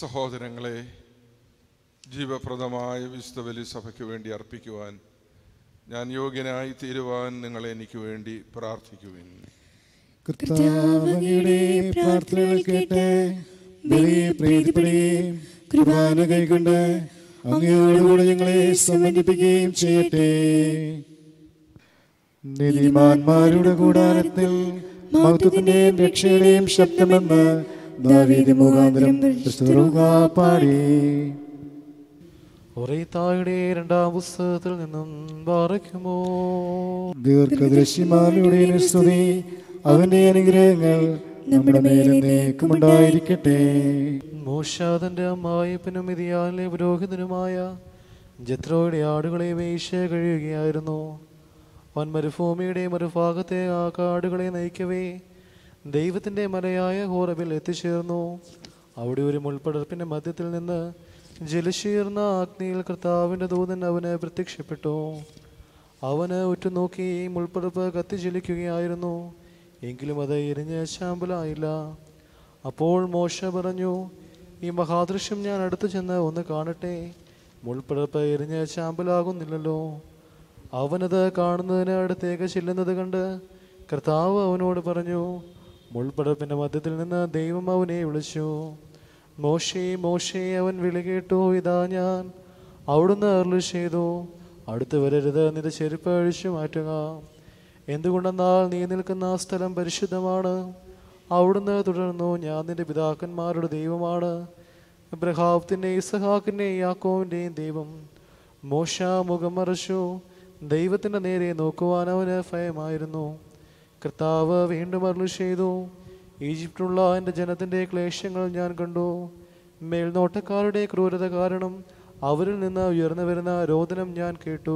സഹോദരങ്ങളെ ജീവപ്രദമായ വിശുദ്ധ ബലി സഭയ്ക്ക് വേണ്ടി അർപ്പിക്കുവാൻ ഞാൻ യോഗ്യനായി തീരുവാൻ നിങ്ങൾ എനിക്ക് വേണ്ടി പ്രാർത്ഥിക്കുവിൻ കർത്താവങ്ങയുടെ പ്രാർത്ഥനകൾ കേട്ട് ബലിയെ പ്രീതിപ്പെടുകയും കുർബാന കൈക്കൊണ്ട് അങ്ങയോടുകൂടെ ഞങ്ങളെ സംബന്ധിപ്പിക്കുകയും ചെയ്യട്ടെ നീതിമാന്മാരുടെ കൂടാരത്തിൽ മൗത്വത്തിന്റെയും രക്ഷയുടെയും ശബ്ദമെന്ന് ദാവീദ് മുഖാന്തരം ക്രിസ്തുറുക പാടി ഒറേത്തായുടെ രണ്ടാം പുസ്തകത്തിൽ നിന്നും പാറയ്ക്കുമോ ദീർഘദൃശ്യമാരുടെ സ്തുതി അവന്റെ അനുഗ്രഹങ്ങൾ നമ്മുടെ മേലെന്നേക്കുമുണ്ടായിരിക്കട്ടെ മോശാദന്റെ അമ്മായിപ്പനും ഇതിയാലിലെ പുരോഹിതനുമായ ജത്രോയുടെ ആടുകളെ വേശ കഴിയുകയായിരുന്നു വൻ മരുഭൂമിയുടെ മറുഭാഗത്തെ ആ കാടുകളെ നയിക്കവേ ദൈവത്തിന്റെ മലയായ ഹോറബിൽ എത്തിച്ചേർന്നു അവിടെ ഒരു മുൾപ്പടർപ്പിന്റെ മധ്യത്തിൽ നിന്ന് ജലശീർന്ന അഗ്നിയിൽ കർത്താവിന്റെ ദൂതൻ അവന് പ്രത്യക്ഷപ്പെട്ടു അവന് ഉറ്റുനോക്കി ഈ മുൾപ്പടർപ്പ് കത്തിജ്വലിക്കുകയായിരുന്നു എങ്കിലും അത് എരിഞ്ഞ് ശാമ്പലായില്ല അപ്പോൾ മോശ പറഞ്ഞു ഈ മഹാദൃശ്യം ഞാൻ അടുത്തു ചെന്ന് ഒന്ന് കാണട്ടെ മുൾപ്പടർപ്പ് എരിഞ്ഞ് ശാമ്പലാകുന്നില്ലല്ലോ അവനത് കാണുന്നതിന് അടുത്തേക്ക് ചെല്ലുന്നത് കണ്ട് കർത്താവ് അവനോട് പറഞ്ഞു മുൾപ്പടർപ്പിന്റെ മധ്യത്തിൽ നിന്ന് ദൈവം അവനെ വിളിച്ചു മോശേ മോശേ അവൻ വിളി കേട്ടു ഇതാ ഞാൻ അവിടുന്ന് അരുളി ചെയ്തു അടുത്ത് വരരുത് നിന്റെ ചെരുപ്പ് അഴിച്ചു മാറ്റുക എന്തുകൊണ്ടെന്നാൽ നീ നിൽക്കുന്ന ആ സ്ഥലം പരിശുദ്ധമാണ് അവിടുന്ന് തുടർന്നു ഞാൻ നിന്റെ പിതാക്കന്മാരുടെ ദൈവമാണ് ഇബ്രഹാത്തിൻ്റെ ഇസഹാക്കിൻ്റെയും യാക്കോവിൻ്റെയും ദൈവം മോശ മുഖം മറച്ചു ദൈവത്തിൻ്റെ നേരെ നോക്കുവാൻ അവന് ഭയമായിരുന്നു കർത്താവ് വീണ്ടും അരുളി ചെയ്തു ഈജിപ്തിലുള്ള എൻ്റെ ജനത്തിൻ്റെ ക്ലേശങ്ങൾ ഞാൻ കണ്ടു മേൽനോട്ടക്കാരുടെ ക്രൂരത കാരണം അവരിൽ നിന്ന് ഉയർന്നു വരുന്ന രോദനം ഞാൻ കേട്ടു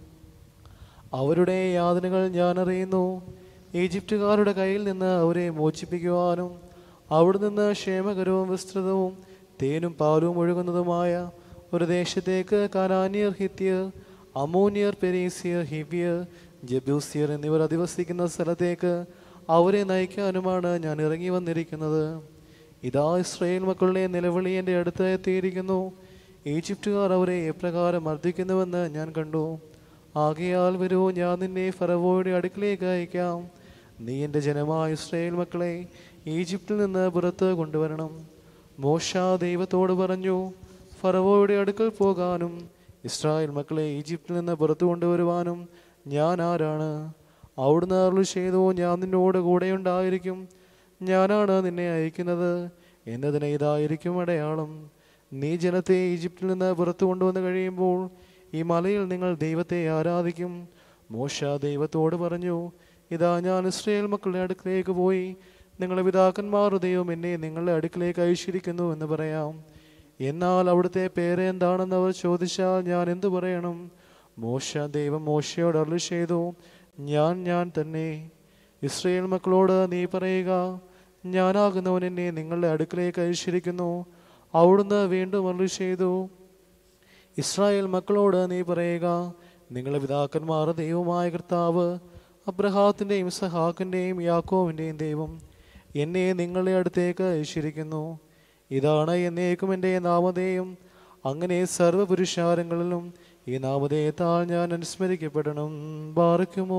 അവരുടെ യാതനകൾ ഞാൻ അറിയുന്നു ഈജിപ്തുകാരുടെ കയ്യിൽ നിന്ന് അവരെ മോചിപ്പിക്കുവാനും അവിടെ നിന്ന് ക്ഷേമകരവും വിസ്തൃതവും തേനും പാലും ഒഴുകുന്നതുമായ ഒരു ദേശത്തേക്ക് കനാനിയർ ഹിത്യർ അമോനിയർ പെരീസിയർ ഹിവ്യർ ജബ്യൂസിയർ എന്നിവർ അധിവസിക്കുന്ന സ്ഥലത്തേക്ക് അവരെ നയിക്കാനുമാണ് ഞാൻ ഇറങ്ങി വന്നിരിക്കുന്നത് ഇതാ ഇസ്രായേൽ മക്കളുടെ നിലവിളി എൻ്റെ അടുത്ത് എത്തിയിരിക്കുന്നു ഈജിപ്തുകാർ അവരെ എപ്രകാരം മർദ്ദിക്കുന്നുവെന്ന് ഞാൻ കണ്ടു ആകയാൽ വരൂ ഞാൻ നിന്നെ ഫറവോയുടെ അടുക്കിലേക്ക് അയക്കാം നീ എൻ്റെ ജനമായ ഇസ്രായേൽ മക്കളെ ഈജിപ്തിൽ നിന്ന് പുറത്ത് കൊണ്ടുവരണം മോശ ദൈവത്തോട് പറഞ്ഞു ഫറവോയുടെ അടുക്കൽ പോകാനും ഇസ്രായേൽ മക്കളെ ഈജിപ്തിൽ നിന്ന് പുറത്തു കൊണ്ടുവരുവാനും ഞാൻ ആരാണ് അവിടുന്ന് അരുളി ചെയ്തു ഞാൻ നിന്നോട് കൂടെയുണ്ടായിരിക്കും ഞാനാണ് നിന്നെ അയക്കുന്നത് എന്നതിന് ഇതായിരിക്കും അടയാളം നീ ജനത്തെ ഈജിപ്തിൽ നിന്ന് പുറത്തു കൊണ്ടുവന്ന് കഴിയുമ്പോൾ ഈ മലയിൽ നിങ്ങൾ ദൈവത്തെ ആരാധിക്കും മോശ ദൈവത്തോട് പറഞ്ഞു ഇതാ ഞാൻ ഇസ്രയേൽ മക്കളുടെ അടുക്കിലേക്ക് പോയി നിങ്ങളുടെ പിതാക്കന്മാരുടെ ദൈവം എന്നെ നിങ്ങളുടെ അടുക്കിലേക്ക് അയച്ചിരിക്കുന്നു എന്ന് പറയാം എന്നാൽ അവിടുത്തെ പേര് എന്താണെന്ന് അവർ ചോദിച്ചാൽ ഞാൻ എന്തു പറയണം മോശ ദൈവം മോശയോട് അരുളി ചെയ്തു ഞാൻ ഞാൻ തന്നെ ഇസ്രയേൽ മക്കളോട് നീ പറയുക ഞാനാകുന്നവൻ എന്നെ നിങ്ങളുടെ അടുക്കിലേക്ക് അയച്ചിരിക്കുന്നു അവിടുന്ന് വീണ്ടും അരുളി ചെയ്തു ഇസ്രായേൽ മക്കളോട് നീ പറയുക നിങ്ങളുടെ പിതാക്കന്മാർ ദൈവമായ കർത്താവ് അബ്രഹാത്തിൻ്റെയും സഹാക്കിൻ്റെയും യാക്കോവിൻ്റെയും ദൈവം എന്നെ നിങ്ങളുടെ അടുത്തേക്ക് അയച്ചിരിക്കുന്നു ഇതാണ് എന്നേക്കും എൻ്റെ നാമധേയം അങ്ങനെ സർവ്വപുരുഷാരങ്ങളിലും ഈ നാമധേയത്താൽ ഞാൻ അനുസ്മരിക്കപ്പെടണം ബാറയ്ക്കുമോ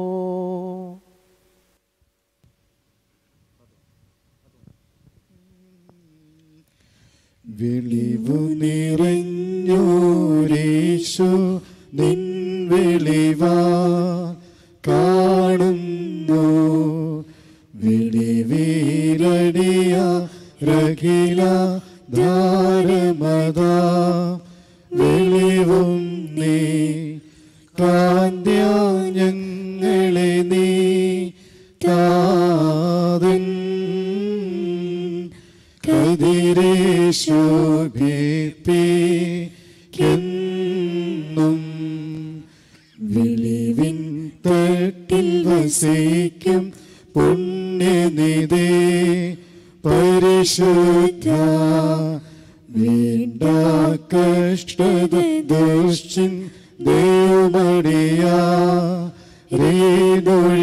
വെളിവു നിറഞ്ഞോരേശു നിൻ വെളിവാ കാണുന്നു വെളിവീരടിയ രഖില ധാരമത വെളിവും നീ കാന്ത്യ ഞങ്ങളെ നീ താതൻ കതിരേശോഭിപ്പിക്കെന്നും വെളിവിൻ തട്ടിൽ വസിക്കും പുണ്യനിധി പരിശുദ്ധ വേണ്ട കഷ്ടത ദുഷ്ടിൻ ദേവമടിയാ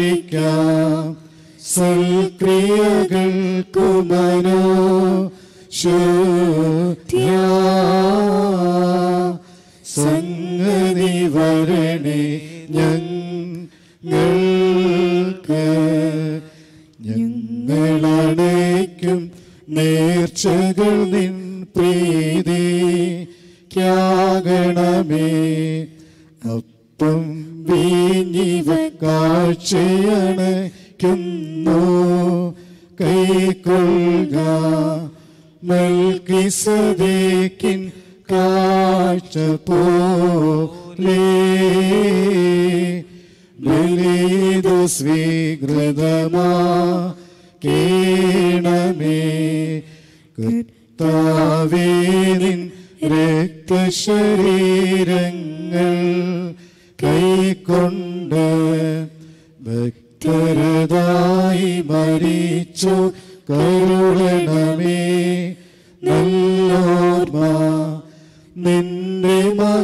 റീതൊഴിക്കാം സൽക്രിയകൾക്കു മനോ ശുദ്ധ്യാ സംഗതി വരണേ ഞങ്ങൾക്ക് ഞങ്ങളടയ്ക്കും നേർച്ചകൾ നിൻ പ്രീതിക്കാകണമേ അപ്പം വീഞ്ഞിവ കാഴ്ചയണയ്ക്കുന്നു കൈക്കൊള്ളുക നൽകി സദേക്കിൻ കാഴ്ച പോലെ ബലിതു സ്വീകൃതമാ കേണമേ കർത്താവേ നിൻ രക്തശരീരങ്ങൾ കൈക്കൊണ്ട് ഭക്തരതായി മരിച്ചു കരുളണമേ നല്ലോർമ്മ നിന്റെ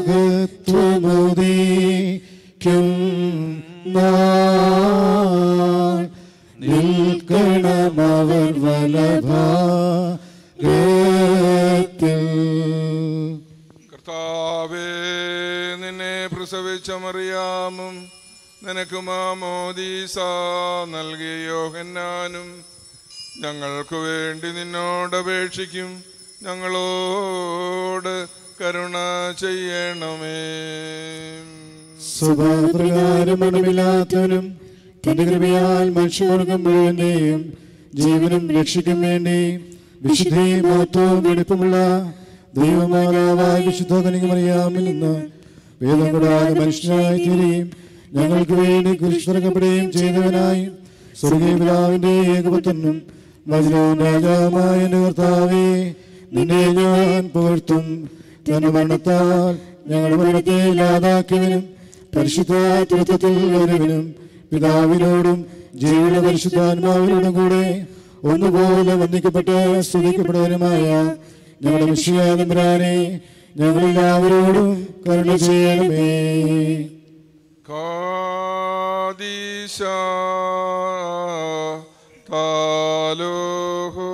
മഹത്വമുദീക്കും നാൾ നിൽക്കണമവർ വലഭാഗത്തിൽ കർത്താവേ നിന്നെ പ്രസവിച്ച മറിയാമും നിനക്ക് മാമോദീസ നൽകിയ യോഹന്നാനും ഞങ്ങൾക്ക് വേണ്ടി നിന്നോട് അപേക്ഷിക്കും ഞങ്ങളോട് കരുണ ചെയ്യണമേ സ്വഭാവപ്രകാരം മണമില്ലാത്തവനും തന്റെ കൃപയാൽ മനുഷ്യവർഗം മുഴുവനെയും ജീവനും രക്ഷിക്കും വേണ്ടി വിശുദ്ധയും മഹത്വവും വെടുപ്പുമുള്ള ദൈവമാതാവായ വിശുദ്ധ കനികമറിയാമിൽ നിന്ന് വേദം കൂടാതെ മനുഷ്യനായി തീരുകയും ഞങ്ങൾക്ക് വേണ്ടി കുരിശിറക്കപ്പെടുകയും ചെയ്തവനായി സ്വർഗീയ പിതാവിന്റെ ഏകപുത്രനും വജ്രവും രാജാവുമായ എന്റെ കർത്താവേ നിന്നെ ഞാൻ പുകഴ്ത്തും തന്റെ മരണത്താൽ ഞങ്ങളുടെ മരണത്തെ ഇല്ലാതാക്കിയവനും പരിശുദ്ധ തൃത്വത്തിൽ ഒരുവനും പിതാവിനോടും ജീവിത പരിശുദ്ധാത്മാവിനോടും കൂടെ ഒന്നുപോലെ വന്ദിക്കപ്പെട്ട് സ്തുതിക്കപ്പെടുവനുമായ ഞങ്ങളുടെ വിഷയാതമ്പരാനെ ഞങ്ങളെല്ലാവരോടും കരുണ ചെയ്യണമേ കാദീശ താലോഹോ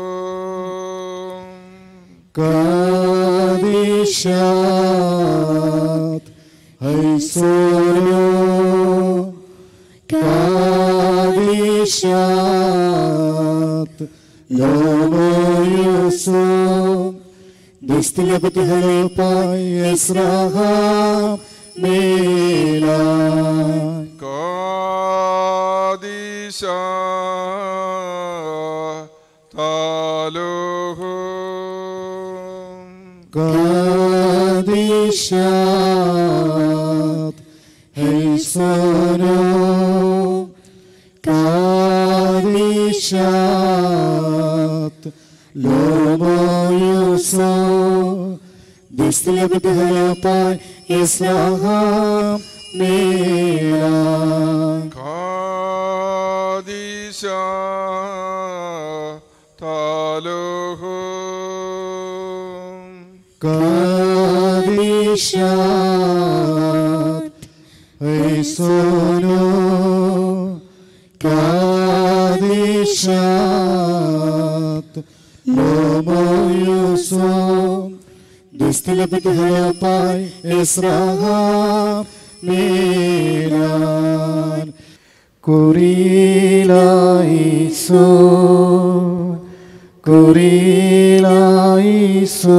കാദിശാത് ഹൈസോലോ കാദിശാത് ലോമോയോസോ ദസ്തിലപതി ഹലോപ്പായി എസ്രാഹ മേലാ കാദീശ താലോഹോ കാദിശാത് ഹൈസോനോ കാദിശാത് ലോമോയോസോ ദസ്തിലപതി ഹലോപ്പായി എസ്രാഹ മേലാ കാദീശ താലോഹോ കാദിശാത് ഹൈസോനോ കാദിശാത് ലോമോയോസോ ദസ്തിലപതി ഹലപ്പായി എസ്രാഹ മേലാൻ കുറിയിലായിസോ കുറിയിലായിസോ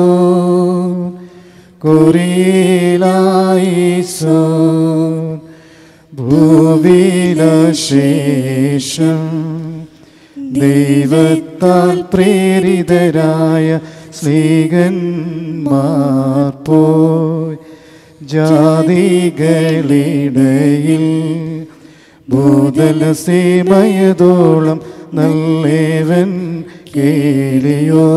കുറിയിലായിസോ ഭൂവിലശേഷം ദൈവത്താൽ പ്രേരിതരായ സ്ലീകന്മാർ പോയി ജാതികളിടയിൽ ഭൂതല സീമയതോളം നല്ലേവൻ കേളിയോ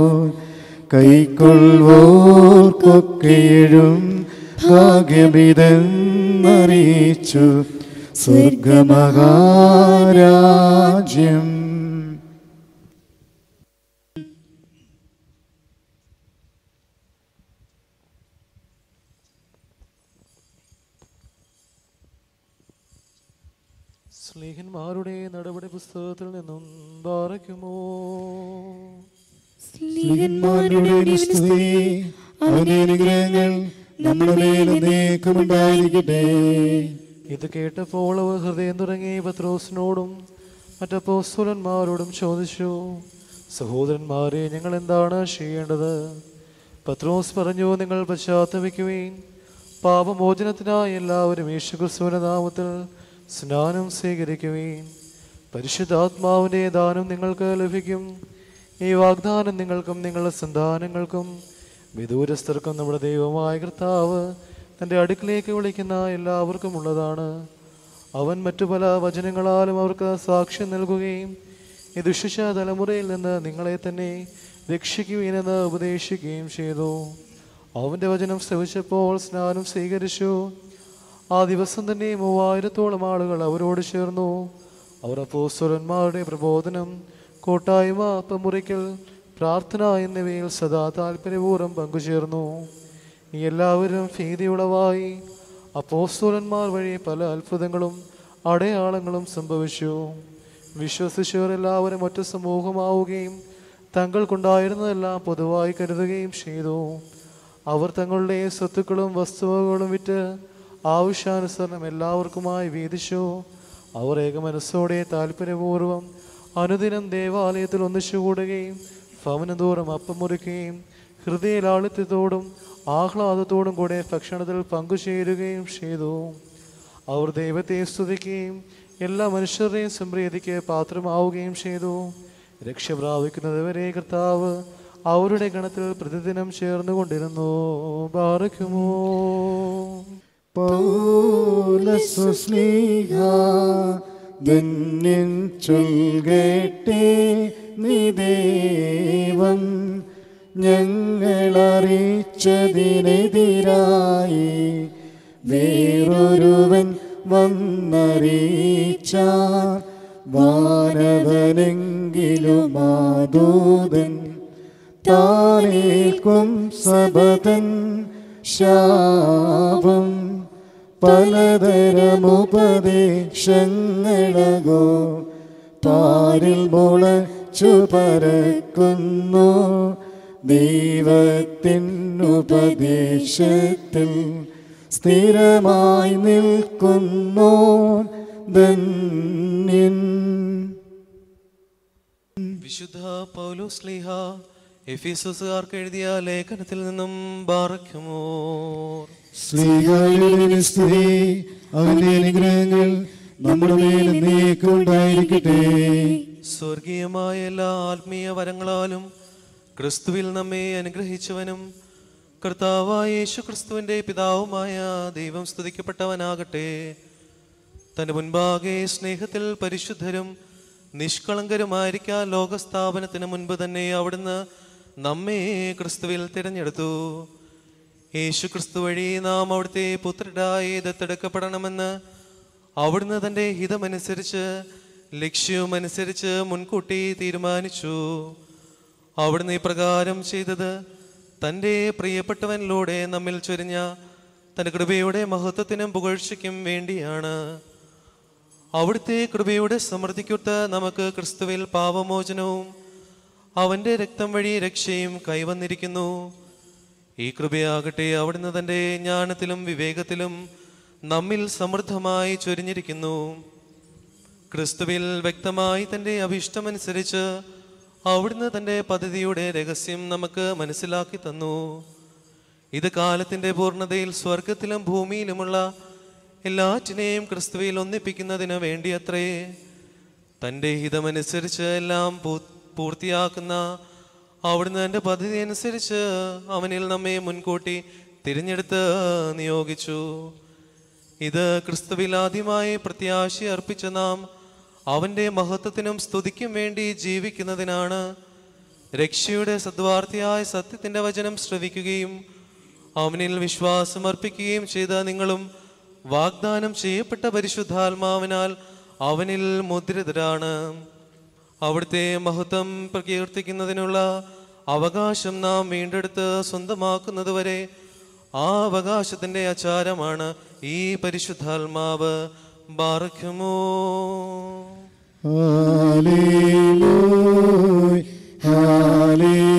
കൈക്കൊള്ളുവോർക്കൊക്കെഴും ഭാഗ്യമിതെന്നറിയിച്ചു സ്വർഗമഹാരാജ്യം സ്നേഹന്മാരുടെ നടപടി പുസ്തകത്തിൽ നിന്നും പാറയ്ക്കുമോ സ്ത്രീകന്മാരുടെ സ്തുതി അവന്റെ അനുഗ്രഹങ്ങൾ നമ്മുടെ മേൽ നീക്കമുണ്ടായിരിക്കട്ടെ ഇത് കേട്ടപ്പോൾ അവർ ഹൃദയം തുടങ്ങി പത്രോസിനോടും മറ്റപ്പോസ്തുലന്മാരോടും ചോദിച്ചു സഹോദരന്മാരെ ഞങ്ങൾ എന്താണ് ചെയ്യേണ്ടത് പത്രോസ് പറഞ്ഞു നിങ്ങൾ പശ്ചാത്തപിക്കുവേൻ പാപമോചനത്തിനായി എല്ലാവരും യേശുക്രിസ്തുവിന്റെ നാമത്തിൽ സ്നാനം സ്വീകരിക്കുവേൻ പരിശുദ്ധാത്മാവിന്റെ ദാനം നിങ്ങൾക്ക് ലഭിക്കും ഈ വാഗ്ദാനം നിങ്ങൾക്കും നിങ്ങളുടെ സന്താനങ്ങൾക്കും വിദൂരസ്ഥർക്കും നമ്മുടെ ദൈവമായ കർത്താവ് തൻ്റെ അടുക്കിലേക്ക് വിളിക്കുന്ന എല്ലാവർക്കും ഉള്ളതാണ് അവൻ മറ്റു പല വചനങ്ങളാലും അവർക്ക് സാക്ഷ്യം നൽകുകയും ഈ ദുഷിച്ച തലമുറയിൽ നിന്ന് നിങ്ങളെ തന്നെ രക്ഷിക്കുവീനെന്ന് ഉപദേശിക്കുകയും ചെയ്തു അവൻ്റെ വചനം ശ്രവിച്ചപ്പോൾ സ്നാനം സ്വീകരിച്ചു ആ ദിവസം തന്നെ മൂവായിരത്തോളം ആളുകൾ അവരോട് ചേർന്നു അവർ അപ്പോസ്തലന്മാരുടെ പ്രബോധനം കൂട്ടായ്മ അപ്പമുറിക്കൽ പ്രാർത്ഥന എന്നിവയിൽ സദാ താല്പര്യപൂർവ്വം പങ്കുചേർന്നു ഈ എല്ലാവരും ഭീതിയുളവായി അപ്പോസ്തലന്മാർ വഴി പല അത്ഭുതങ്ങളും അടയാളങ്ങളും സംഭവിച്ചു വിശ്വസിച്ചവർ എല്ലാവരും ഒറ്റ സമൂഹമാവുകയും തങ്ങൾക്കുണ്ടായിരുന്നതെല്ലാം പൊതുവായി കരുതുകയും ചെയ്തു അവർ തങ്ങളുടെ സ്വത്തുക്കളും വസ്തുവകളും വിറ്റ് ആവശ്യാനുസരണം എല്ലാവർക്കുമായി വീതിച്ചു അവർ ഏകമനസ്സോടെ താല്പര്യപൂർവ്വം അനുദിനം ദേവാലയത്തിൽ ഒന്നിച്ചുകൂടുകയും ഭവനതോറും അപ്പം മുറിക്കുകയും ഹൃദയലാളിത്യത്തോടും ആഹ്ലാദത്തോടും കൂടെ ഭക്ഷണത്തിൽ പങ്കുചേരുകയും ചെയ്തു അവർ ദൈവത്തെ സ്തുതിക്കുകയും എല്ലാ മനുഷ്യരുടെയും സംപ്രീതിക്ക് പാത്രമാവുകയും ചെയ്തു രക്ഷ പ്രാപിക്കുന്നതുവരെ കർത്താവ് അവരുടെ ഗണത്തിൽ പ്രതിദിനം ചേർന്നുകൊണ്ടിരുന്നു ബാറയ്ക്കുമോ പൗലസ്ലീഹ ധന്യൻ ചൊൽകേട്ടേ നിദേവം ഞങ്ങളറിയിച്ചതിനെതിരായി വേറൊരുവൻ വന്നറിയിച്ച വാനവനെങ്കിലും മാതൂതൻ താനേൽക്കും സബതൻ ശാപം പലതരമുപദേശങ്ങളകോ പാരിൽ മുളച്ചു പരക്കുന്നു ദൈവത്തിനുപദേശത്തിൽ സ്ഥിരമായി നിൽക്കുന്നു ധന്യൻ വിശുദ്ധ പൗലോസ്ലീഹ എഫീസസുകാർക്ക് എഴുതിയ ലേഖനത്തിൽ നിന്നും ബാറയ്ക്കുമോ സ്ത്രീകളുടെ സ്തുതി അവന്റെ അനുഗ്രഹങ്ങൾ നമ്മുടെ മേൽ നീക്കുണ്ടായിരിക്കട്ടെ സ്വർഗീയമായ എല്ലാ ആത്മീയ വരങ്ങളാലും ക്രിസ്തുവിൽ നമ്മെ അനുഗ്രഹിച്ചവനും കർത്താവായ യേശു ക്രിസ്തുവിൻ്റെ പിതാവുമായ ദൈവം സ്തുതിക്കപ്പെട്ടവനാകട്ടെ തന്റെ മുൻപാകെ സ്നേഹത്തിൽ പരിശുദ്ധരും നിഷ്കളങ്കരുമായിരിക്കാൻ ലോകസ്ഥാപനത്തിന് മുൻപ് തന്നെ അവിടുന്ന് നമ്മെ ക്രിസ്തുവിൽ തിരഞ്ഞെടുത്തു യേശു ക്രിസ്തു വഴി നാം അവിടുത്തെ പുത്രരായി ദത്തെടുക്കപ്പെടണമെന്ന് അവിടുന്ന് തൻ്റെ ഹിതമനുസരിച്ച് ലക്ഷ്യവുമനുസരിച്ച് മുൻകൂട്ടി തീരുമാനിച്ചു അവിടുന്ന് ഇപ്രകാരം ചെയ്തത് തൻ്റെ പ്രിയപ്പെട്ടവനിലൂടെ നമ്മിൽ ചൊരിഞ്ഞ തൻ്റെ കൃപയുടെ മഹത്വത്തിനും പുകഴ്ചയ്ക്കും വേണ്ടിയാണ് അവിടുത്തെ കൃപയുടെ സമൃദ്ധിക്കൊത്ത് നമുക്ക് ക്രിസ്തുവിൽ പാപമോചനവും അവൻ്റെ രക്തം വഴി രക്ഷയും കൈവന്നിരിക്കുന്നു ഈ കൃപയാകട്ടെ അവിടുന്ന് തൻ്റെ ജ്ഞാനത്തിലും വിവേകത്തിലും നമ്മിൽ സമൃദ്ധമായി ചൊരിഞ്ഞിരിക്കുന്നു ക്രിസ്തുവിൽ വ്യക്തമായി തൻ്റെ അഭിഷ്ടമനുസരിച്ച് അവിടുന്ന് തൻ്റെ പദ്ധതിയുടെ രഹസ്യം നമുക്ക് മനസ്സിലാക്കി തന്നു ഇത് കാലത്തിൻ്റെ പൂർണ്ണതയിൽ സ്വർഗത്തിലും ഭൂമിയിലുമുള്ള എല്ലാറ്റിനെയും ക്രിസ്തുവിൽ ഒന്നിപ്പിക്കുന്നതിന് വേണ്ടിയത്രേ തൻ്റെ ഹിതമനുസരിച്ച് എല്ലാം പൂ- പൂർത്തിയാക്കുന്ന അവിടുന്ന് എൻ്റെ പദ്ധതി അനുസരിച്ച് അവനിൽ നമ്മെ മുൻകൂട്ടി തിരഞ്ഞെടുത്ത് നിയോഗിച്ചു ഇത് ക്രിസ്തുവിൽ ആദ്യമായി പ്രത്യാശ അർപ്പിച്ച നാം അവൻ്റെ മഹത്വത്തിനും സ്തുതിക്കും വേണ്ടി ജീവിക്കുന്നതിനാണ് രക്ഷയുടെ സദ്വാർത്ഥിയായ സത്യത്തിൻ്റെ വചനം ശ്രവിക്കുകയും അവനിൽ വിശ്വാസം അർപ്പിക്കുകയും ചെയ്ത നിങ്ങളും വാഗ്ദാനം ചെയ്യപ്പെട്ട പരിശുദ്ധാത്മാവിനാൽ അവനിൽ മുദ്രിതരാണ് അവിടുത്തെ മഹത്വം പ്രകീർത്തിക്കുന്നതിനുള്ള അവകാശം നാം വീണ്ടെടുത്ത് സ്വന്തമാക്കുന്നതുവരെ ആ അവകാശത്തിന്റെ ആചാരമാണ് ഈ പരിശുദ്ധാത്മാവ് ബാറയ്ക്കുമോ Hallelujah, hallelujah.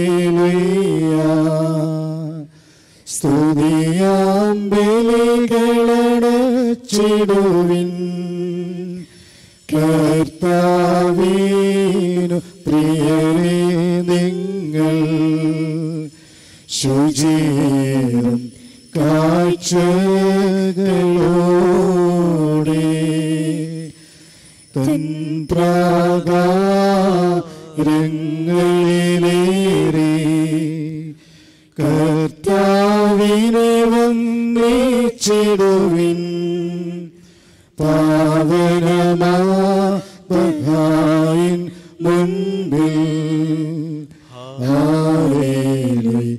പ്രിയരെ നിങ്ങൾ ശുചീരം കാഴ്ചകളോടെ തന്ത്രാകാരങ്ങളിലേറെ കർത്താവിനെ വന്നിച്ചിടുവിൻ പാവനമായിൻ മുൻപിൽ ഹാലേലൂയ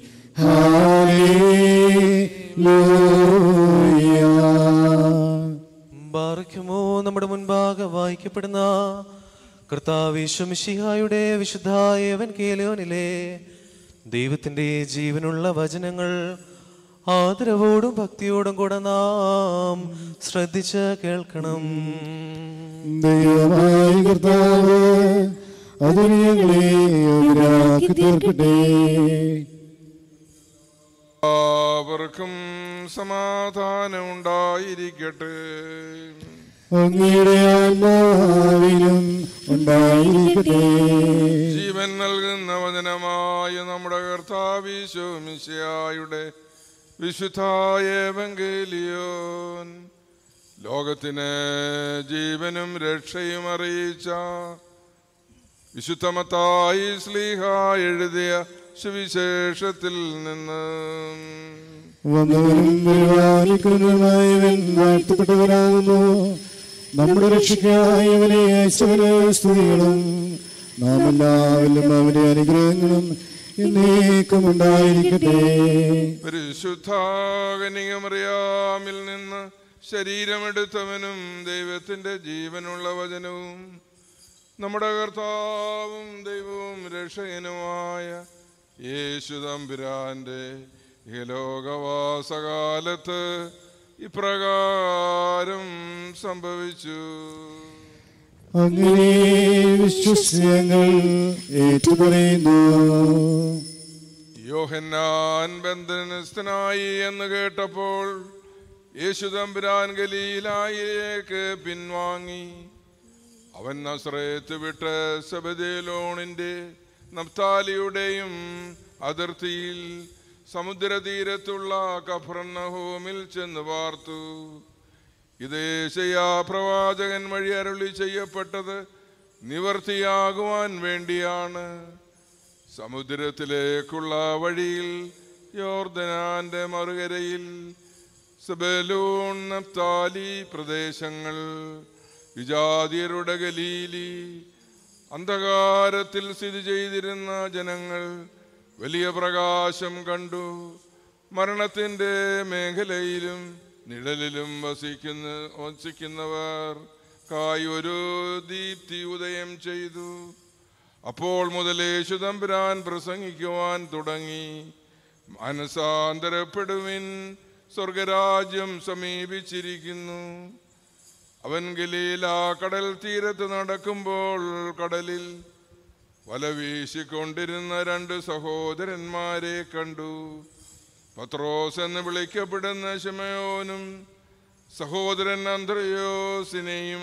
ഹാലേലൂയ ബാറയ്ക്കുമോ നമ്മുടെ മുൻപാകെ വായിക്കപ്പെടുന്ന കർത്താവിശ്വമിഷിഹായുടെ വിശുദ്ധായവൻ കേലോനിലെ ദൈവത്തിന്റെ ജീവനുള്ള വചനങ്ങൾ ആദരവോടും ഭക്തിയോടും കൂടെ നാം ശ്രദ്ധിച്ച് കേൾക്കണം ദൈവമായ കർത്താവ് അതിന് ഞങ്ങളെ അവരാക്കി തീർക്കട്ടെ എല്ലാവർക്കും സമാധാനം ഉണ്ടായിരിക്കട്ടെ അങ്ങയുടെ ആത്മാവിനും ഉണ്ടായിരിക്കട്ടെ ജീവൻ നൽകുന്ന വചനമായ നമ്മുടെ കർത്താവിശോമിശയായുടെ വിശുദ്ധായ എവങ്കേലിയോൻ ലോകത്തിന് ജീവനും രക്ഷയും അറിയിച്ച വിശുദ്ധമത്തായി സ്ലീഹ എഴുതിയ സുവിശേഷത്തിൽ നിന്ന് വന്നവനും പരിപാലിക്കുന്നതുമായവൻ വാഴ്ത്തപ്പെട്ടവനാകുന്നു നമ്മുടെ രക്ഷയ്ക്കായവനെ അയച്ചവന് സ്തുതികളും നാം എല്ലാവരിലും അവന്റെ അനുഗ്രഹങ്ങളും എന്നേക്കും ഉണ്ടായിരിക്കട്ടെ പരിശുദ്ധാകനികമറിയാമിൽ നിന്ന് ശരീരമെടുത്തവനും ദൈവത്തിന്റെ ജീവനുള്ള വചനവും നമ്മുടെ കർത്താവും ദൈവവും രക്ഷകനുമായ യേശു തമ്പുരാന്റെ ഇഹലോകവാസകാലത്ത് ഇപ്രകാരം സംഭവിച്ചു അങ്ങനെ വിശ്വസ്യങ്ങൾ ഏറ്റുപറയുന്നു യോഹന്നാൻ ബന്ധനസ്ഥനായി എന്ന് കേട്ടപ്പോൾ യേശു തമ്പുരാൻ ഗലീലായിലേക്ക് പിൻവാങ്ങി അവൻ നസ്രയത്ത് വിട്ട് സബദേലോണിന്റെ നപ്താലിയുടെയും അതിർത്തിയിൽ സമുദ്രതീരത്തുള്ള കഫർണഹോമിൽ ചെന്ന് പാർത്തു ഇത് ഏശയ്യാ പ്രവാചകൻ വഴി അരുളി ചെയ്യപ്പെട്ടത് നിവർത്തിയാകുവാൻ വേണ്ടിയാണ് സമുദ്രത്തിലേക്കുള്ള വഴിയിൽ യോർദനാന്റെ മറുകരയിൽ സെബലൂൺ നഫ്താലി പ്രദേശങ്ങൾ വിജാതിയരുടെ ഗലീലി അന്ധകാരത്തിൽ സ്ഥിതി ചെയ്തിരുന്ന ജനങ്ങൾ വലിയ പ്രകാശം കണ്ടു മരണത്തിന്റെ മേഖലയിലും നിഴലിലും വസിക്കുന്ന വസിക്കുന്നവർ കായി ഒരു ദീപ്തി ഉദയം ചെയ്തു അപ്പോൾ മുതൽ യേശുദമ്പുരാൻ പ്രസംഗിക്കുവാൻ തുടങ്ങി മനസാന്തരപ്പെടുവിൻ സ്വർഗരാജ്യം സമീപിച്ചിരിക്കുന്നു അവൻ ഗലീല കടൽ തീരത്ത് നടക്കുമ്പോൾ കടലിൽ വല വീശിക്കൊണ്ടിരുന്ന രണ്ട് സഹോദരന്മാരെ കണ്ടു പത്രോസ് എന്ന് വിളിക്കപ്പെടുന്ന ശിമയോനും സഹോദരൻ അന്ത്രയോസിനെയും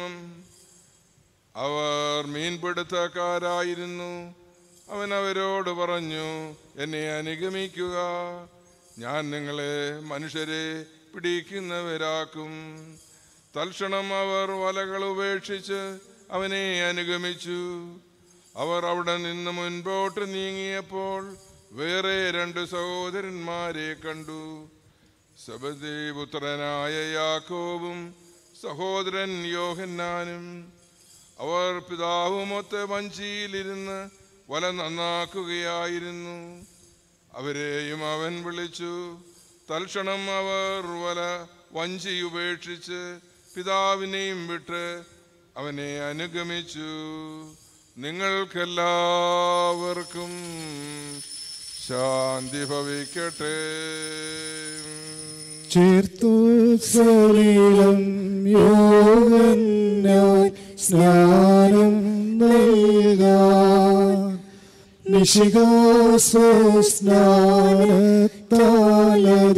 അവർ മീൻപിടുത്തക്കാരായിരുന്നു അവൻ അവരോട് പറഞ്ഞു എന്നെ അനുഗമിക്കുക ഞാൻ നിങ്ങളെ മനുഷ്യരെ പിടിക്കുന്നവരാക്കും തൽക്ഷണം അവർ വലകൾ ഉപേക്ഷിച്ച് അവനെ അനുഗമിച്ചു അവർ അവിടെ നിന്ന് മുൻപോട്ട് നീങ്ങിയപ്പോൾ വേറെ രണ്ട് സഹോദരന്മാരെ കണ്ടു സബദേപുത്രനായ യാക്കോബും സഹോദരൻ യോഹന്നാനും അവർ പിതാവുമൊത്ത് വഞ്ചിയിലിരുന്ന് വല നന്നാക്കുകയായിരുന്നു അവരെയും അവൻ വിളിച്ചു തൽക്ഷണം അവർ വല വഞ്ചി ഉപേക്ഷിച്ച് പിതാവിനെയും വിട്ട് അവനെ അനുഗമിച്ചു നിങ്ങൾക്കെല്ലാവർക്കും ശാന്തി ഭവിക്കട്ടെ ചേർത്തു സലീലം യോഗന്നായി സ്നാനം നൽകാൻ നിശികാസോ സ്നാനത്താലത്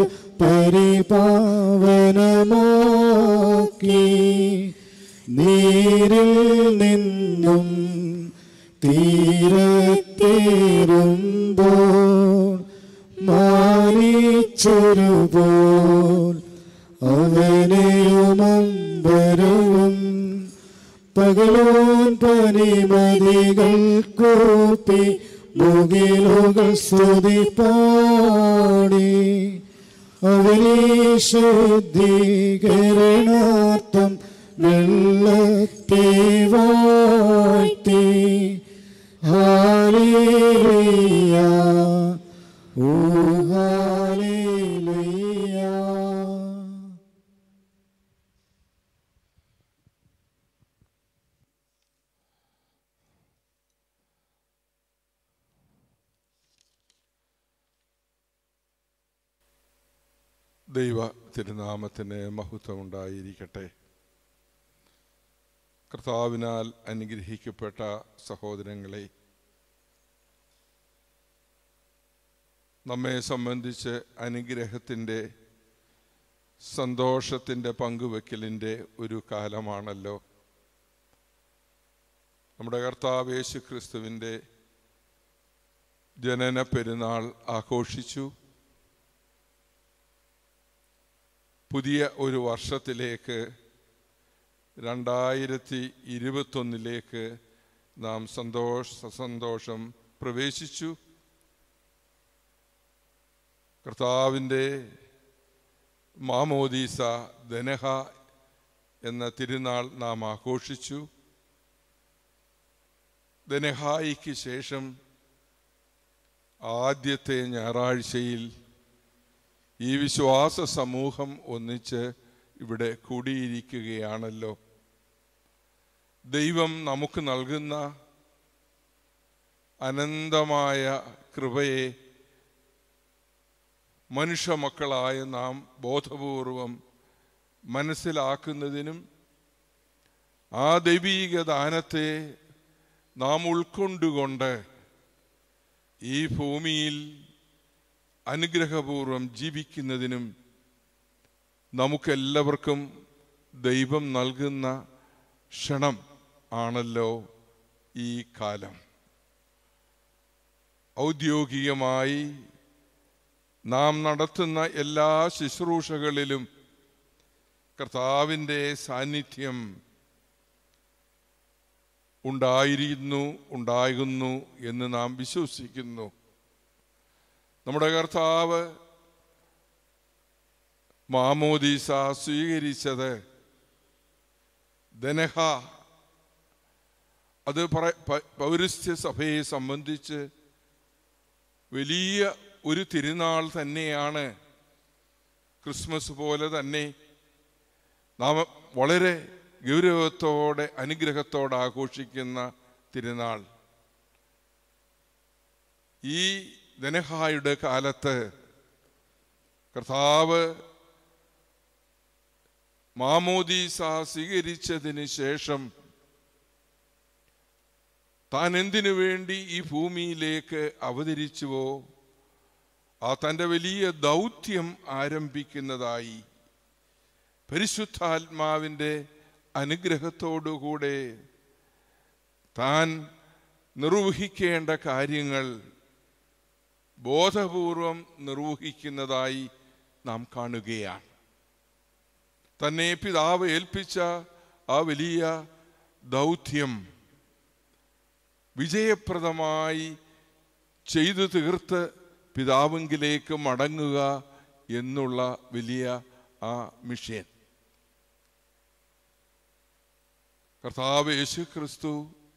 പരിപാവനമാക്കി നീരിൽ നിന്നും തീരത്തേറുമ്പോൾ മാനിച്ചൊരുപോൽ അവനെയുമമ്പരവും പകലോൻ പനിമതികൾ കൂപ്പി മുകിലുകൾ സ്തുതി പാടി അവനെ ശുദ്ധീകരണാർത്ഥം വെള്ളത്തെ വാഴ്ത്തി ഹാലേലുയ ഓ ഹാലേലുയ ദൈവ തിരുനാമത്തിന് മഹത്വം ഉണ്ടായിരിക്കട്ടെ കർത്താവിനാൽ അനുഗ്രഹിക്കപ്പെട്ട സഹോദരങ്ങളെ നമ്മെ സംബന്ധിച്ച് അനുഗ്രഹത്തിൻ്റെ സന്തോഷത്തിൻ്റെ പങ്കുവെക്കലിൻ്റെ ഒരു കാലമാണല്ലോ നമ്മുടെ കർത്താവ് യേശു ക്രിസ്തുവിൻ്റെ ജനന പെരുന്നാൾ ആഘോഷിച്ചു പുതിയ ഒരു വർഷത്തിലേക്ക് രണ്ടായിരത്തി ഇരുപത്തൊന്നിലേക്ക് നാം സന്തോഷ സന്തോഷം പ്രവേശിച്ചു കർത്താവിൻ്റെ മാമോദീസ ദനഹ എന്ന തിരുനാൾ നാം ആഘോഷിച്ചു ദനഹായിക്ക് ശേഷം ആദ്യത്തെ ഞായറാഴ്ചയിൽ ഈ വിശ്വാസ സമൂഹം ഒന്നിച്ച് ഇവിടെ കൂടിയിരിക്കുകയാണല്ലോ ദൈവം നമുക്ക് നൽകുന്ന അനന്തമായ കൃപയെ മനുഷ്യമക്കളായ നാം ബോധപൂർവം മനസ്സിലാക്കുന്നതിനും ആ ദൈവീക ദാനത്തെ നാം ഉൾക്കൊണ്ടുകൊണ്ട് ഈ ഭൂമിയിൽ അനുഗ്രഹപൂർവം ജീവിക്കുന്നതിനും നമുക്കെല്ലാവർക്കും ദൈവം നൽകുന്ന ക്ഷണം ആണല്ലോ ഈ കാലം ഔദ്യോഗികമായി നാം നടത്തുന്ന എല്ലാ ശുശ്രൂഷകളിലും കർത്താവിൻ്റെ സാന്നിധ്യം ഉണ്ടായിരുന്നു ഉണ്ടാകുന്നു എന്ന് നാം വിശ്വസിക്കുന്നു നമ്മുടെ കർത്താവ് മാമോദീസ സ്വീകരിച്ചത് ദനഹ അത് പറ- പ- പൗരസ്ത്യ സഭയെ സംബന്ധിച്ച് വലിയ ഒരു തിരുനാൾ തന്നെയാണ് ക്രിസ്മസ് പോലെ തന്നെ നാം വളരെ ഗൗരവത്തോടെ അനുഗ്രഹത്തോടെ ആഘോഷിക്കുന്ന തിരുനാൾ ഈ ദനഹായുടെ കാലത്ത് കർത്താവ് മാമോദീസ സ്വീകരിച്ചതിന് ശേഷം താൻ എന്തിനു വേണ്ടി ഈ ഭൂമിയിലേക്ക് അവതരിച്ചുവോ ആ തൻ്റെ വലിയ ദൗത്യം ആരംഭിക്കുന്നതായി പരിശുദ്ധാത്മാവിൻ്റെ അനുഗ്രഹത്തോടുകൂടെ താൻ നിർവഹിക്കേണ്ട കാര്യങ്ങൾ ബോധപൂർവം നിർവഹിക്കുന്നതായി നാം കാണുകയാണ് തന്നെ പിതാവ് ഏൽപ്പിച്ച ആ വലിയ ദൗത്യം വിജയപ്രദമായി ചെയ്തു തീർത്ത് പിതാവിങ്കിലേക്ക് മടങ്ങുക എന്നുള്ള വലിയ ആ മിഷൻ കർത്താവ് യേശു ക്രിസ്തു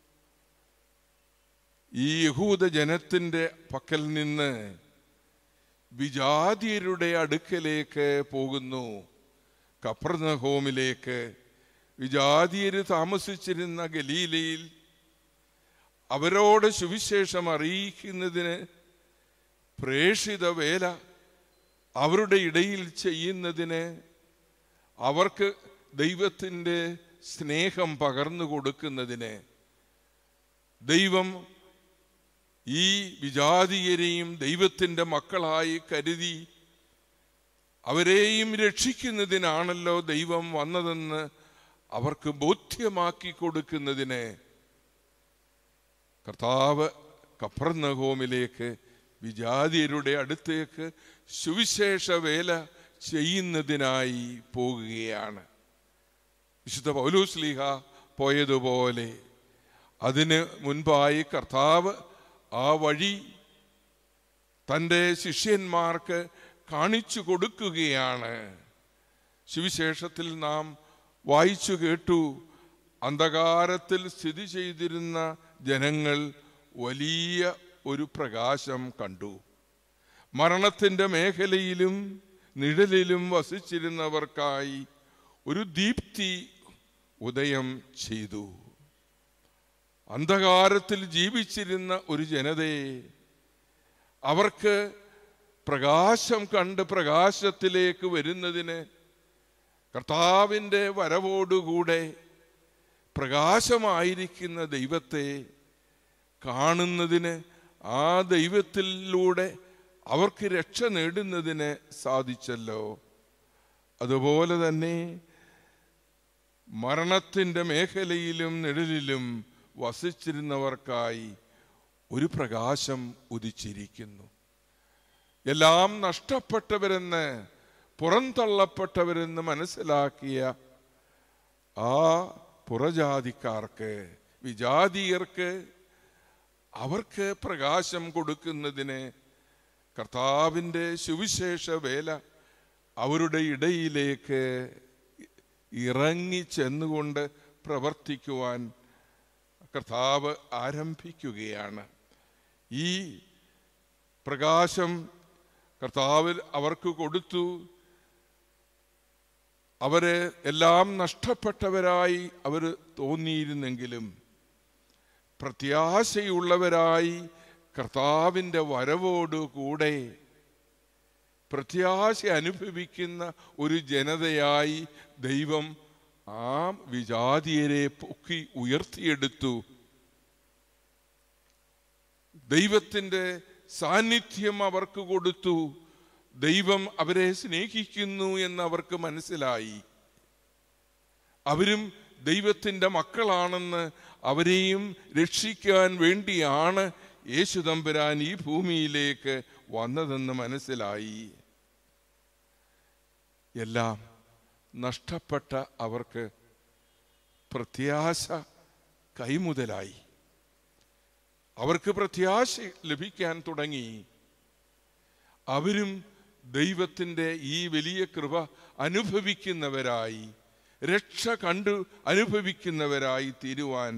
ഈ യഹൂദ ജനത്തിൻ്റെ പക്കൽ നിന്ന് വിജാതിയരുടെ അടുക്കലേക്ക് പോകുന്നു കപ്രനഹോമിലേക്ക് വിജാതിയര് താമസിച്ചിരുന്ന ഗലീലയിൽ അവരോട് സുവിശേഷം അറിയിക്കുന്നതിന് പ്രേഷിത വേല അവരുടെ ഇടയിൽ ചെയ്യുന്നതിന് അവർക്ക് ദൈവത്തിൻ്റെ സ്നേഹം പകർന്നു കൊടുക്കുന്നതിന് ദൈവം ഈ വിജാതീയരെയും ദൈവത്തിൻ്റെ മക്കളായി കരുതി അവരെയും രക്ഷിക്കുന്നതിനാണല്ലോ ദൈവം വന്നതെന്ന് അവർക്ക് ബോധ്യമാക്കി കൊടുക്കുന്നതിന് കർത്താവ് കപ്രന്നഹോമിലേക്ക് വിജാതിയരുടെ അടുത്തേക്ക് സുവിശേഷ വേല ചെയ്യുന്നതിനായി പോകുകയാണ് വിശുദ്ധ പൗലൂസ്ലീഹ പോയതുപോലെ അതിന് മുൻപായി കർത്താവ് ആ വഴി തൻ്റെ ശിഷ്യന്മാർക്ക് കാണിച്ചു കൊടുക്കുകയാണ് സുവിശേഷത്തിൽ നാം വായിച്ചു കേട്ടു അന്ധകാരത്തിൽ സ്ഥിതി ചെയ്തിരുന്ന ജനങ്ങൾ വലിയ ഒരു പ്രകാശം കണ്ടു മരണത്തിൻ്റെ മേഖലയിലും നിഴലിലും വസിച്ചിരുന്നവർക്കായി ഒരു ദീപ്തി ഉദയം ചെയ്തു അന്ധകാരത്തിൽ ജീവിച്ചിരുന്ന ഒരു ജനതയെ അവർക്ക് പ്രകാശം കണ്ട് പ്രകാശത്തിലേക്ക് വരുന്നതിന് കർത്താവിൻ്റെ വരവോടുകൂടെ പ്രകാശമായിരിക്കുന്ന ദൈവത്തെ കാണുന്നതിന് ആ ദൈവത്തിലൂടെ അവർക്ക് രക്ഷ നേടുന്നതിന് സാധിച്ചല്ലോ അതുപോലെ തന്നെ മരണത്തിൻ്റെ മേഖലയിലും നിഴലിലും വസിച്ചിരുന്നവർക്കായി ഒരു പ്രകാശം ഉദിച്ചിരിക്കുന്നു എല്ലാം നഷ്ടപ്പെട്ടവരെന്ന് പുറന്തള്ളപ്പെട്ടവരെന്ന് മനസ്സിലാക്കിയ ആ പുറജാതിക്കാർക്ക് വിജാതീയർക്ക് അവർക്ക് പ്രകാശം കൊടുക്കുന്നതിന് കർത്താവിൻ്റെ സുവിശേഷ വേല അവരുടെ ഇടയിലേക്ക് ഇറങ്ങി ചെന്നുകൊണ്ട് പ്രവർത്തിക്കുവാൻ കർത്താവ് ആരംഭിക്കുകയാണ് ഈ പ്രകാശം കർത്താവ് അവർക്ക് കൊടുത്തു അവര് എല്ലാം നഷ്ടപ്പെട്ടവരായി അവർ തോന്നിയിരുന്നെങ്കിലും പ്രത്യാശയുള്ളവരായി കർത്താവിൻ്റെ വരവോടുകൂടെ പ്രത്യാശ അനുഭവിക്കുന്ന ഒരു ജനതയായി ദൈവം ആ വിജാതിയരെ പൊക്കി ഉയർത്തിയെടുത്തു ദൈവത്തിൻ്റെ സാന്നിധ്യം അവർക്ക് കൊടുത്തു ദൈവം അവരെ സ്നേഹിക്കുന്നു എന്ന് അവർക്ക് മനസ്സിലായി അവരും ദൈവത്തിൻ്റെ മക്കളാണെന്ന് അവരെയും രക്ഷിക്കാൻ വേണ്ടിയാണ് യേശു തമ്പുരാൻ ഈ ഭൂമിയിലേക്ക് വന്നതെന്ന് മനസ്സിലായി എല്ലാം നഷ്ടപ്പെട്ട അവർക്ക് പ്രത്യാശ കൈമുതലായി അവർക്ക് പ്രത്യാശ ലഭിക്കാൻ തുടങ്ങി അവരും ദൈവത്തിൻ്റെ ഈ വലിയ കൃപ അനുഭവിക്കുന്നവരായി രക്ഷ കണ്ടു അനുഭവിക്കുന്നവരായി തീരുവാൻ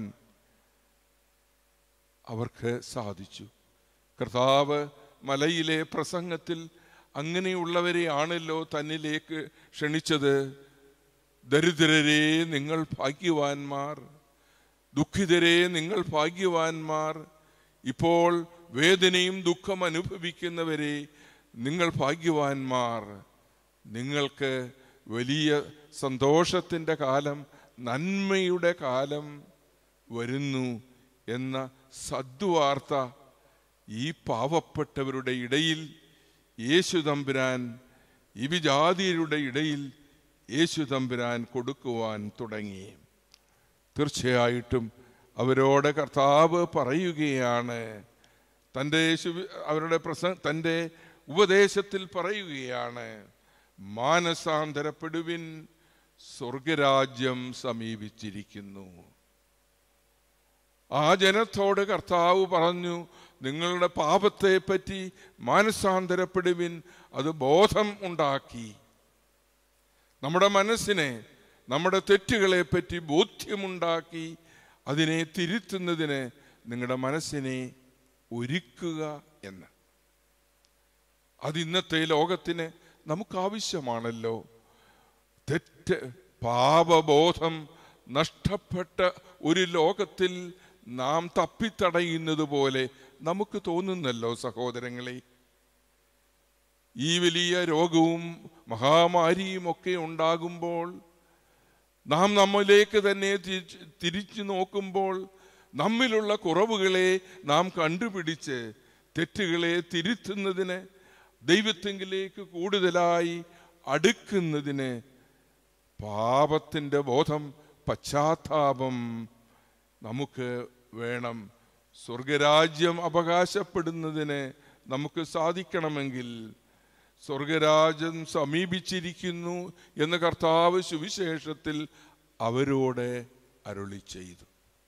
അവർക്ക് സാധിച്ചു കർത്താവ് മലയിലെ പ്രസംഗത്തിൽ അങ്ങനെയുള്ളവരെയാണല്ലോ തന്നിലേക്ക് ക്ഷണിച്ചത് ദരിദ്രരെ നിങ്ങൾ ഭാഗ്യവാന്മാർ ദുഃഖിതരെ നിങ്ങൾ ഭാഗ്യവാന്മാർ ഇപ്പോൾ വേദനയും ദുഃഖം അനുഭവിക്കുന്നവരെ നിങ്ങൾ ഭാഗ്യവാന്മാർ നിങ്ങൾക്ക് വലിയ സന്തോഷത്തിൻ്റെ കാലം നന്മയുടെ കാലം വരുന്നു എന്ന സദ്വാർത്ത ഈ പാവപ്പെട്ടവരുടെ ഇടയിൽ യേശു തമ്പുരാൻ ഈ വിജാതിയരുടെ ഇടയിൽ യേശു തമ്പുരാൻ കൊടുക്കുവാൻ തുടങ്ങി തീർച്ചയായിട്ടും അവരോട് കർത്താവ് പറയുകയാണ് തൻ്റെ ശുവി- അവരുടെ പ്രസ തൻ്റെ ഉപദേശത്തിൽ പറയുകയാണ് മാനസാന്തരപ്പെടുവിൻ സ്വർഗരാജ്യം സമീപിച്ചിരിക്കുന്നു ആ ജനത്തോട് കർത്താവ് പറഞ്ഞു നിങ്ങളുടെ പാപത്തെ പറ്റി മാനസാന്തരപ്പെടുവിൻ അത് ബോധം ഉണ്ടാക്കി നമ്മുടെ മനസ്സിനെ നമ്മുടെ തെറ്റുകളെ പറ്റി ബോധ്യമുണ്ടാക്കി അതിനെ തിരുത്തുന്നതിന് നിങ്ങളുടെ മനസ്സിനെ ഒരുക്കുക എന്ന് അത് ഇന്നത്തെ ലോകത്തിന് നമുക്ക് ആവശ്യമാണല്ലോ തെറ്റ് പാപബോധം നഷ്ടപ്പെട്ട ഒരു ലോകത്തിൽ നാം തപ്പിത്തടയുന്നത് പോലെ നമുക്ക് തോന്നുന്നല്ലോ സഹോദരങ്ങളെ ഈ വലിയ രോഗവും മഹാമാരിയും ഒക്കെ ഉണ്ടാകുമ്പോൾ നാം നമ്മിലേക്ക് തന്നെ തിരിച്ച് തിരിച്ചു നോക്കുമ്പോൾ നമ്മിലുള്ള കുറവുകളെ നാം കണ്ടുപിടിച്ച് തെറ്റുകളെ തിരുത്തുന്നതിന് ദൈവത്തെങ്കിലേക്ക് കൂടുതലായി അടുക്കുന്നതിന് പാപത്തിൻ്റെ ബോധം പശ്ചാത്താപം നമുക്ക് വേണം സ്വർഗരാജ്യം അവകാശപ്പെടുന്നതിന് നമുക്ക് സാധിക്കണമെങ്കിൽ സ്വർഗരാജ്യം സമീപിച്ചിരിക്കുന്നു എന്ന് കർത്താവ് സുവിശേഷത്തിൽ അവരോട് അരുളി ചെയ്തു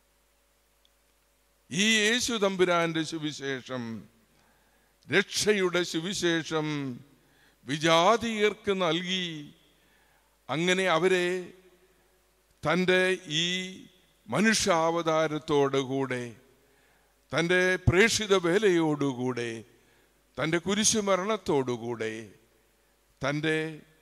ഈ യേശു തമ്പുരാന്റെ സുവിശേഷം രക്ഷയുടെ സുവിശേഷം വിജാതീയർക്ക് നൽകി അങ്ങനെ അവരെ തൻ്റെ ഈ മനുഷ്യാവതാരത്തോടുകൂടെ തൻ്റെ പ്രേക്ഷിത വേലയോടുകൂടെ തൻ്റെ കുരിശുമരണത്തോടുകൂടെ തൻ്റെ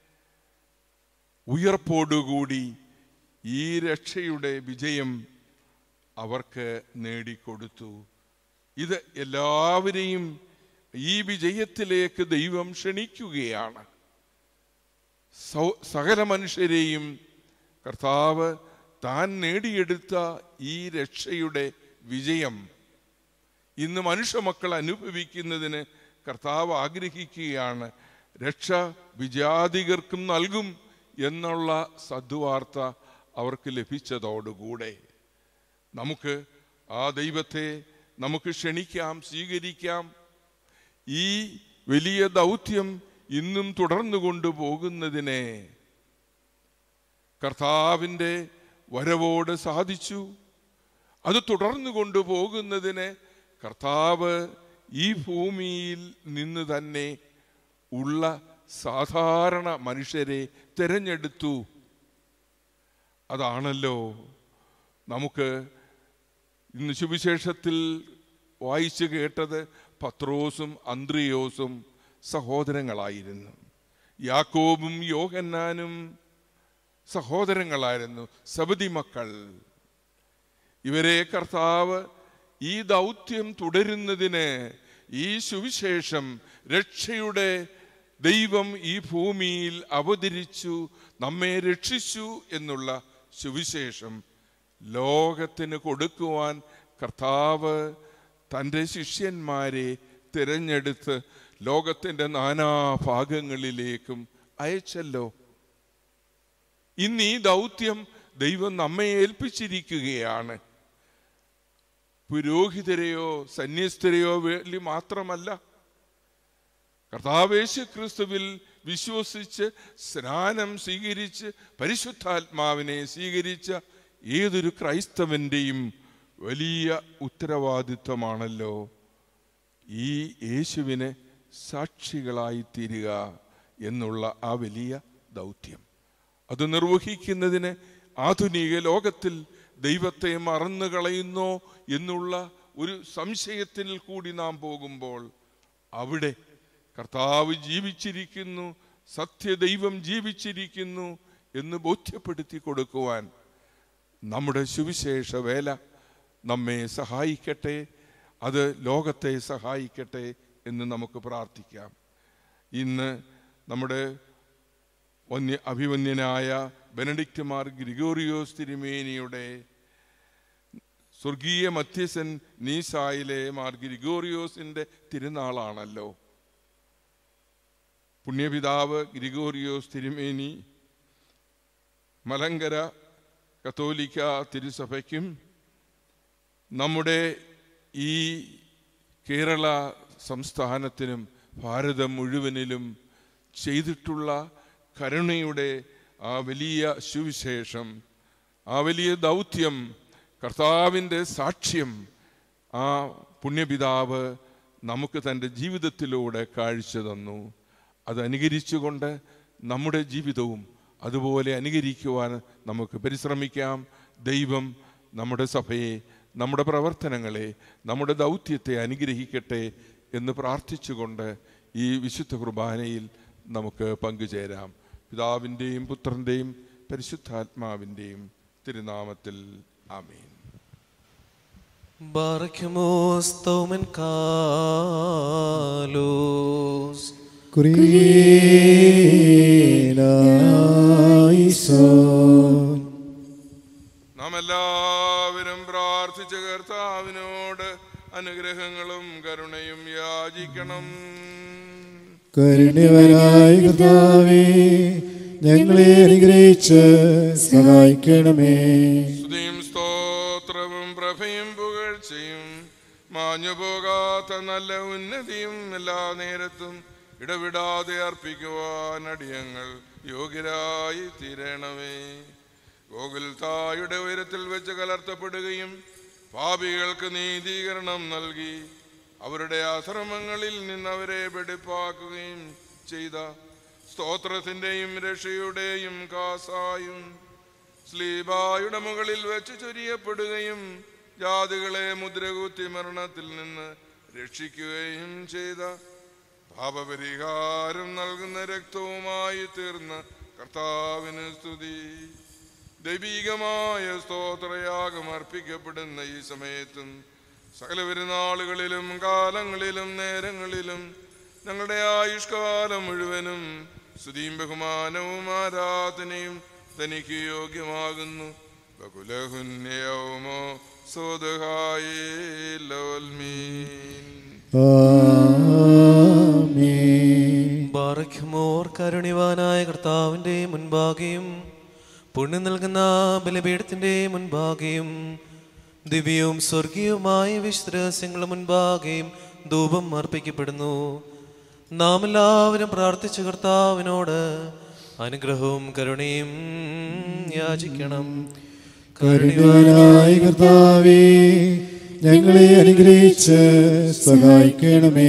ഉയർപ്പോടുകൂടി ഈ രക്ഷയുടെ വിജയം അവർക്ക് നേടിക്കൊടുത്തു ഇത് എല്ലാവരെയും ഈ വിജയത്തിലേക്ക് ദൈവം ക്ഷണിക്കുകയാണ് സൗ- സകല മനുഷ്യരെയും കർത്താവ് താൻ നേടിയെടുത്ത ഈ രക്ഷയുടെ വിജയം ഇന്ന് മനുഷ്യമക്കൾ അനുഭവിക്കുന്നതിന് കർത്താവ് ആഗ്രഹിക്കുകയാണ് രക്ഷ വിജാതികർക്കും നൽകും എന്നുള്ള സദ്വാർത്ത അവർക്ക് ലഭിച്ചതോടുകൂടെ നമുക്ക് ആ ദൈവത്തെ നമുക്ക് ക്ഷണിക്കാം സ്വീകരിക്കാം ഈ വലിയ ദൗത്യം ഇന്നും തുടർന്നു കൊണ്ടുപോകുന്നതിനെ കർത്താവിൻ്റെ വരവോട് സാധിച്ചു അത് തുടർന്നു കൊണ്ടുപോകുന്നതിന് കർത്താവ് ഈ ഭൂമിയിൽ നിന്ന് തന്നെ ഉള്ള സാധാരണ മനുഷ്യരെ തിരഞ്ഞെടുത്തു അതാണല്ലോ നമുക്ക് ഇന്ന് സുവിശേഷത്തിൽ വായിച്ചു കേട്ടത് പത്രോസും അന്ത്രിയോസും സഹോദരങ്ങളായിരുന്നു യാക്കോബും യോഹന്നാനും സഹോദരങ്ങളായിരുന്നു സബതി മക്കൾ ഇവരെ കർത്താവ് ഈ ദൗത്യം തുടരുന്നതിന് ഈ സുവിശേഷം രക്ഷയുടെ ദൈവം ഈ ഭൂമിയിൽ അവതരിച്ചു നമ്മെ രക്ഷിച്ചു എന്നുള്ള സുവിശേഷം ലോകത്തിന് കൊടുക്കുവാൻ കർത്താവ് തൻ്റെ ശിഷ്യന്മാരെ തിരഞ്ഞെടുത്ത് ലോകത്തിൻ്റെ നാനാഭാഗങ്ങളിലേക്കും അയച്ചല്ലോ ഇന്ന് ഈ ദൗത്യം ദൈവം നമ്മെ ഏൽപ്പിച്ചിരിക്കുകയാണ് പുരോഹിതരെയോ സന്യസ്തരെയോ വേണ്ടി മാത്രമല്ല കർത്താവേശു ക്രിസ്തുവിൽ വിശ്വസിച്ച് സ്നാനം സ്വീകരിച്ച് പരിശുദ്ധാത്മാവിനെ സ്വീകരിച്ച ഏതൊരു ക്രൈസ്തവന്റെയും വലിയ ഉത്തരവാദിത്വമാണല്ലോ ഈ യേശുവിന് സാക്ഷികളായി തീരുക എന്നുള്ള ആ വലിയ ദൗത്യം അത് നിർവഹിക്കുന്നതിന് ആധുനിക ലോകത്തിൽ ദൈവത്തെ മറന്നു കളയുന്നോ എന്നുള്ള ഒരു സംശയത്തിൽ കൂടി നാം പോകുമ്പോൾ അവിടെ കർത്താവ് ജീവിച്ചിരിക്കുന്നു സത്യദൈവം ജീവിച്ചിരിക്കുന്നു എന്ന് ബോധ്യപ്പെടുത്തി കൊടുക്കുവാൻ നമ്മുടെ സുവിശേഷ വേല നമ്മെ സഹായിക്കട്ടെ അത് ലോകത്തെ സഹായിക്കട്ടെ എന്ന് നമുക്ക് പ്രാർത്ഥിക്കാം ഇന്ന് നമ്മുടെ വന്യ അഭിവന്യനായ ബെനഡിക്റ്റ് മാർ ഗ്രിഗോറിയോസ് തിരുമേനിയുടെ സ്വർഗീയ മധ്യസ്ഥൻ നീസായിലെ മാർ ഗ്രിഗോറിയോസിന്റെ തിരുനാളാണല്ലോ പുണ്യപിതാവ് ഗ്രിഗോറിയോസ് തിരുമേനി മലങ്കര കത്തോലിക്ക തിരുസഭയ്ക്കും നമ്മുടെ ഈ കേരള സംസ്ഥാനത്തിനും ഭാരതം മുഴുവനിലും ചെയ്തിട്ടുള്ള കരുണയുടെ ആ വലിയ സുവിശേഷം ആ വലിയ ദൗത്യം കർത്താവിൻ്റെ സാക്ഷ്യം ആ പുണ്യപിതാവ് നമുക്ക് തൻ്റെ ജീവിതത്തിലൂടെ കാഴ്ച തന്നു അത് അനുകരിച്ചുകൊണ്ട് നമ്മുടെ ജീവിതവും അതുപോലെ അനുകരിക്കുവാൻ നമുക്ക് പരിശ്രമിക്കാം ദൈവം നമ്മുടെ സഭയെ നമ്മുടെ പ്രവർത്തനങ്ങളെ നമ്മുടെ ദൗത്യത്തെ അനുഗ്രഹിക്കട്ടെ എന്ന് പ്രാർത്ഥിച്ചുകൊണ്ട് ഈ വിശുദ്ധ കുർബാനയിൽ നമുക്ക് പങ്കുചേരാം പിതാവിൻ്റെയും പുത്രൻ്റെയും പരിശുദ്ധാത്മാവിൻ്റെയും തിരുനാമത്തിൽ ആമീൻ Barkimos tomen kalos. കുറിയേലായിസോൻ നാം എല്ലാവരും പ്രാർത്ഥിച്ച കർത്താവിനോട് അനുഗ്രഹങ്ങളും കരുണയും യാചിക്കണം കരുണ്യവനായ കർത്താവേ ഞങ്ങളെ അനുഗ്രഹിച്ച് സഹായിക്കണമേ സ്തുതിയും സ്തോത്രവും പ്രഭയും പുകഴ്ചയും മാഞ്ഞു പോകാത്ത നല്ല ഉന്നതിയും എല്ലാ നേരത്തും ഇടവിടാതെ അർപ്പിക്കുവാൻ അടിയങ്ങൾ യോഗ്യരായി തീരണമേ ഗോകുൽ തായുടെ ഉയരത്തിൽ വെച്ച് കലർത്തപ്പെടുകയും പാപികൾക്ക് നീതീകരണം നൽകി അവരുടെ അധർമ്മങ്ങളിൽ നിന്ന് അവരെ വെടിപ്പാക്കുകയും ചെയ്ത സ്തോത്രത്തിൻ്റെയും രക്ഷയുടെയും കാസായും സ്ലീബായുടെ മുകളിൽ വെച്ച് ചൊരിയപ്പെടുകയും ജാതികളെ മുദ്രകുത്തി മരണത്തിൽ നിന്ന് രക്ഷിക്കുകയും ചെയ്ത പാപപരിഹാരം നൽകുന്ന രക്തവുമായി തീർന്ന കർത്താവിന് സ്തുതി ദൈവീകമായ സ്തോത്രയാഗം അർപ്പിക്കപ്പെടുന്ന ഈ സമയത്തും സകല പെരുന്നാളുകളിലും കാലങ്ങളിലും നേരങ്ങളിലും ഞങ്ങളുടെ ആയുഷ്കാലം മുഴുവനും സ്തുതിയും ബഹുമാനവും ആരാധനയും തനിക്ക് യോഗ്യമാകുന്നു ബകുലഹുന്യവുമോ സ്വതഹായി ലോൽമീൻ ആമേൻ ബാറഖ്യമോർ കരുണിവാനായ കർത്താവിൻ്റെ മുൻപാകെയും പുണ്യം നൽകുന്ന ബലിപീഠത്തിൻ്റെ മുൻപാകെയും ദിവ്യവും സ്വർഗീയവുമായ വിശ്രഹസ്യങ്ങളുടെ മുൻപാകെയും ധൂപം അർപ്പിക്കപ്പെടുന്നു നാം എല്ലാവരും പ്രാർത്ഥിച്ച കർത്താവിനോട് അനുഗ്രഹവും കരുണയും യാചിക്കണം കരുണാനായ കർത്താവേ ഞങ്ങളെ അനുഗ്രഹിച്ച് സഹായിക്കണമേ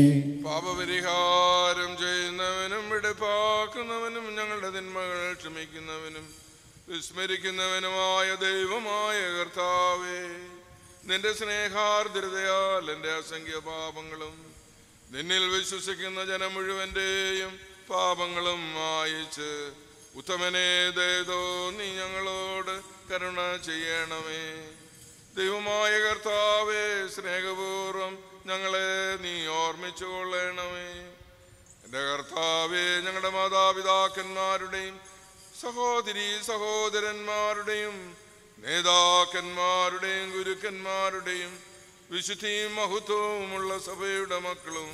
പാപപരിഹാരം ചെയ്യുന്നവനും വെടുപ്പാക്കുന്നവനും ഞങ്ങളുടെ തിന്മകൾ ക്ഷമിക്കുന്നവനും വിസ്മരിക്കുന്നവനുമായ ദൈവമായ കർത്താവേ നിന്റെ സ്നേഹാർദ്രതയാൽ എൻ്റെ അസംഖ്യ പാപങ്ങളും നിന്നിൽ വിശ്വസിക്കുന്ന ജനം മുഴുവൻ്റെയും പാപങ്ങളും മായിച്ച് ഉത്തമനെ ദയതോ നീ ഞങ്ങളോട് കരുണ ചെയ്യണമേ ദൈവമായ കർത്താവേ സ്നേഹപൂർവം ഞങ്ങളെ നീ ഓർമ്മിച്ചു കൊള്ളണമേ എൻ്റെ കർത്താവേ ഞങ്ങളുടെ മാതാപിതാക്കന്മാരുടെയും സഹോദരി സഹോദരന്മാരുടെയും നേതാക്കന്മാരുടെയും ഗുരുക്കന്മാരുടെയും വിശുദ്ധിയും മഹത്വവുമുള്ള സഭയുടെ മക്കളും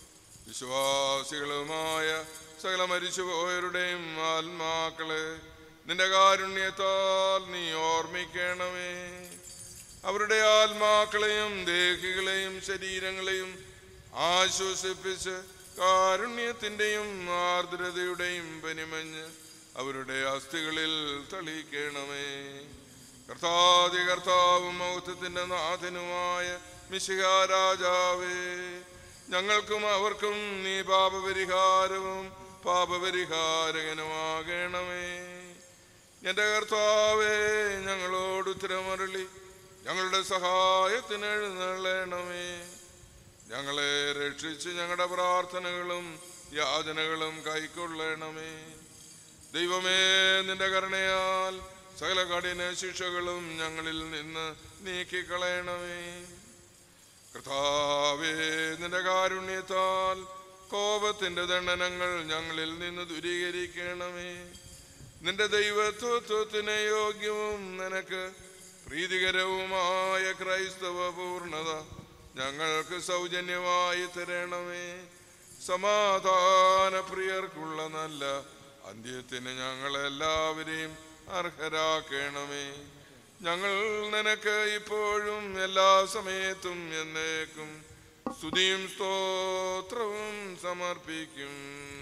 വിശ്വാസികളുമായ സകല മരിച്ചുപോയവരുടെയും ആത്മാക്കളെ നിന്റെ കാരുണ്യത്താൽ നീ ഓർമ്മിക്കണമേ അവരുടെ ആത്മാക്കളെയും ദേഹികളെയും ശരീരങ്ങളെയും ആശ്വസിപ്പിച്ച് കാരുണ്യത്തിൻ്റെയും ആർദ്രതയുടെയും പനിമഞ്ഞ് അവരുടെ അസ്ഥികളിൽ തളിക്കണമേ കർത്താതി കർത്താവും മൗത്വത്തിൻ്റെ നാഥനുമായ മിശിഹ രാജാവേ ഞങ്ങൾക്കും അവർക്കും നീ പാപപരിഹാരവും പാപപരിഹാരകനുമാകണമേ എൻ്റെ കർത്താവേ ഞങ്ങളോട് ഉത്തരമരളി ഞങ്ങളുടെ സഹായത്തിന് എഴുന്നള്ളണമേ ഞങ്ങളെ രക്ഷിച്ച് ഞങ്ങളുടെ പ്രാർത്ഥനകളും യാചനകളും കൈക്കൊള്ളണമേ ദൈവമേ നിന്റെ കരുണയാൽ സകല കഠിന ശിക്ഷകളും ഞങ്ങളിൽ നിന്ന് നീക്കിക്കളയണമേ കർത്താവേ നിന്റെ കാരുണ്യത്താൽ കോപത്തിന്റെ ദണ്ഡനങ്ങൾ ഞങ്ങളിൽ നിന്ന് ദൂരീകരിക്കണമേ നിന്റെ ദൈവത്വത്വത്തിന് യോഗ്യവും നിനക്ക് പ്രീതികരവുമായ ക്രൈസ്തവ പൂർണ്ണത ഞങ്ങൾക്ക് സൗജന്യമായി തരണമേ സമാധാന പ്രിയർക്കുള്ള നല്ല അന്ത്യത്തിന് ഞങ്ങളെല്ലാവരെയും അർഹരാക്കണമേ ഞങ്ങൾ നിനക്ക് ഇപ്പോഴും എല്ലാ സമയത്തും എന്നേക്കും സ്തുതിയും സ്തോത്രവും സമർപ്പിക്കും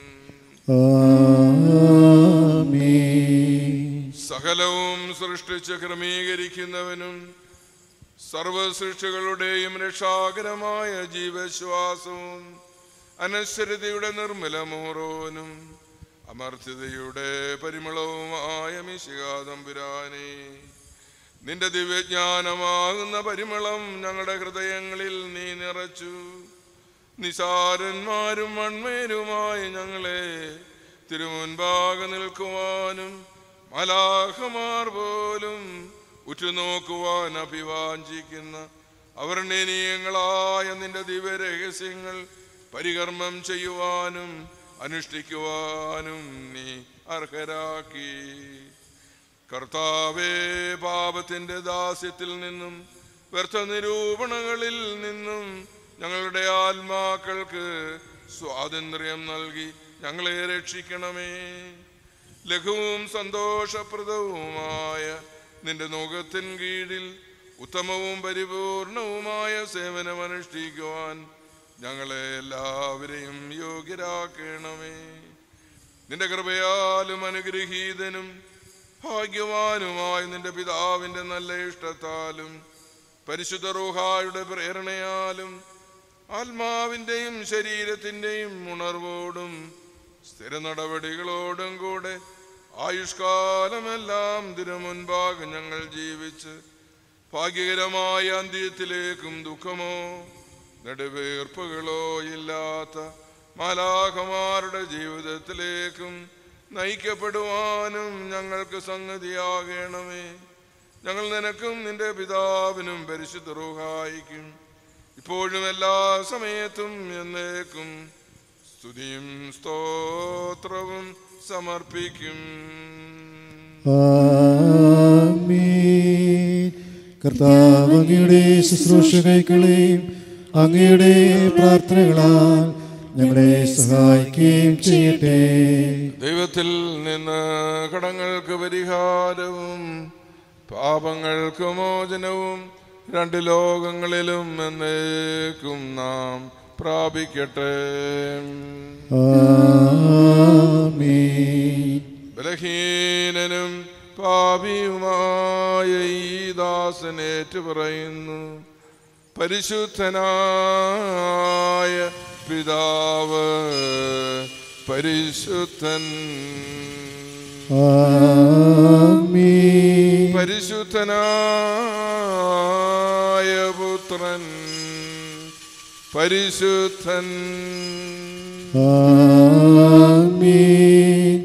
ആമേൻ സകലവും സൃഷ്ടിച്ച് ക്രമീകരിക്കുന്നവനും സർവസൃഷ്ടികളുടെയും രക്ഷാകരമായ ജീവശ്വാസവും അനശ്വരതയുടെ നിർമ്മലമൂറോനും അമർത്യതയുടെ പരിമളവുമായ മിശികാതമ്പുരാനെ നിന്റെ ദിവ്യജ്ഞാനമാകുന്ന പരിമളം ഞങ്ങളുടെ ഹൃദയങ്ങളിൽ നീ നിറച്ചു നിസാരന്മാരും മൺമേരുമായി ഞങ്ങളെ തിരുമുൻപാകെ നിൽക്കുവാനും മലാഹമാർ പോലും ഉറ്റുനോക്കുവാൻ അഭിവാഞ്ചിക്കുന്ന അവർണ്ണനീയങ്ങളായ നിന്റെ ദിവ്യരഹസ്യങ്ങൾ പരികർമ്മം ചെയ്യുവാനും അനുഷ്ഠിക്കുവാനും നീ അർഹരാക്കി കർത്താവേ പാപത്തിന്റെ ദാസ്യത്തിൽ നിന്നും വ്യർത്ഥ നിരൂപണങ്ങളിൽ നിന്നും ഞങ്ങളുടെ ആത്മാക്കൾക്ക് സ്വാതന്ത്ര്യം നൽകി ഞങ്ങളെ രക്ഷിക്കണമേ ലഘുവും സന്തോഷപ്രദവുമായ നിന്റെ നോകത്തിൻ കീഴിൽ ഉത്തമവും പരിപൂർണവുമായ സേവനമനുഷ്ഠിക്കുവാൻ ഞങ്ങളെ എല്ലാവരെയും യോഗ്യരാക്കണമേ നിന്റെ കൃപയാലും അനുഗ്രഹീതനും ഭാഗ്യവാനുമായ നിന്റെ പിതാവിന്റെ നല്ല ഇഷ്ടത്താലും പരിശുദ്ധ റൂഹായുടെ പ്രേരണയാലും ആത്മാവിൻ്റെയും ശരീരത്തിൻ്റെയും ഉണർവോടും സ്ഥിര നടപടികളോടും കൂടെ ആയുഷ്കാലമെല്ലാം തിരുമുൻപാകെ ഞങ്ങൾ ജീവിച്ച് ഭാഗ്യകരമായ അന്ത്യത്തിലേക്കും ദുഃഖമോ നെടുവേർപ്പുകളോ ഇല്ലാത്ത മാലാഖമാരുടെ ജീവിതത്തിലേക്കും നയിക്കപ്പെടുവാനും ഞങ്ങൾക്ക് സംഗതിയാകണമേ ഞങ്ങൾ നിനക്കും നിന്റെ പിതാവിനും പരിശുദ്ധ റൂഹായിക്കും ഇപ്പോഴും എല്ലാ സമയത്തും എന്നേക്കും സ്തുതിയും സ്തോത്രവും സമർപ്പിക്കും ആമീൻ കർത്താവ് അങ്ങയുടെ ശുശ്രൂഷ കൈക്കളെയും അങ്ങയുടെ പ്രാർത്ഥനകളാൽ ഞങ്ങളെ സഹായിക്കുകയും ചെയ്യട്ടെ ദൈവത്തിൽ നിന്ന് കടങ്ങൾക്ക് പരിഹാരവും പാപങ്ങൾക്ക് മോചനവും രണ്ട് ലോകങ്ങളിലും എന്നേക്കും നാം പ്രാപിക്കട്ടെ ആമീൻ ബലഹീനനും പാപിയുമായ ഈ ദാസനേറ്റു പറയുന്നു പരിശുദ്ധനായ പിതാവ് പരിശുദ്ധൻ ആമീൻ പരിശുദ്ധനായ പുത്രൻ പരിശുദ്ധൻ ആമീൻ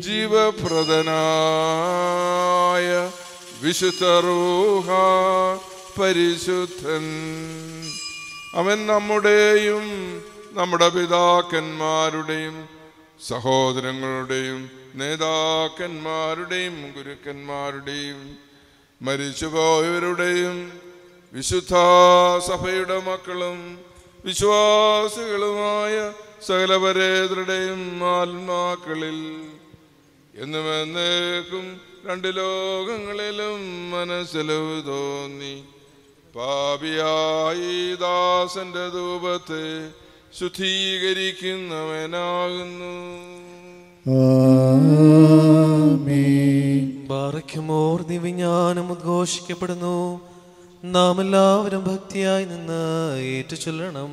ജീവപ്രദനായ വിശുദ്ധ റൂഹ പരിശുദ്ധൻ അവൻ നമ്മുടെയും നമ്മുടെ പിതാക്കന്മാരുടെയും സഹോദരങ്ങളുടെയും നേതാക്കന്മാരുടെയും ഗുരുക്കന്മാരുടെയും മരിച്ചുപോയവരുടെയും വിശുദ്ധ സഭയുടെ മക്കളും വിശ്വാസികളുമായ സകലപരേതരുടെയും ആത്മാക്കളിൽ എന്നും എന്നേക്കും രണ്ട് ലോകങ്ങളിലും മനസ്സിലവ് തോന്നി പാപിയായി ദാസന്റെ ധൂപത്തെ ശുദ്ധീകരിക്കുന്നവനാകുന്നു ആമീൻ ബാറയ്ക്കുമോർ ദിവ്യജ്ഞാനം ഉദ്ഘോഷിക്കപ്പെടുന്നു നാം എല്ലാവരും ഭക്തിയായി നിന്ന് ഏറ്റുചൊല്ലണം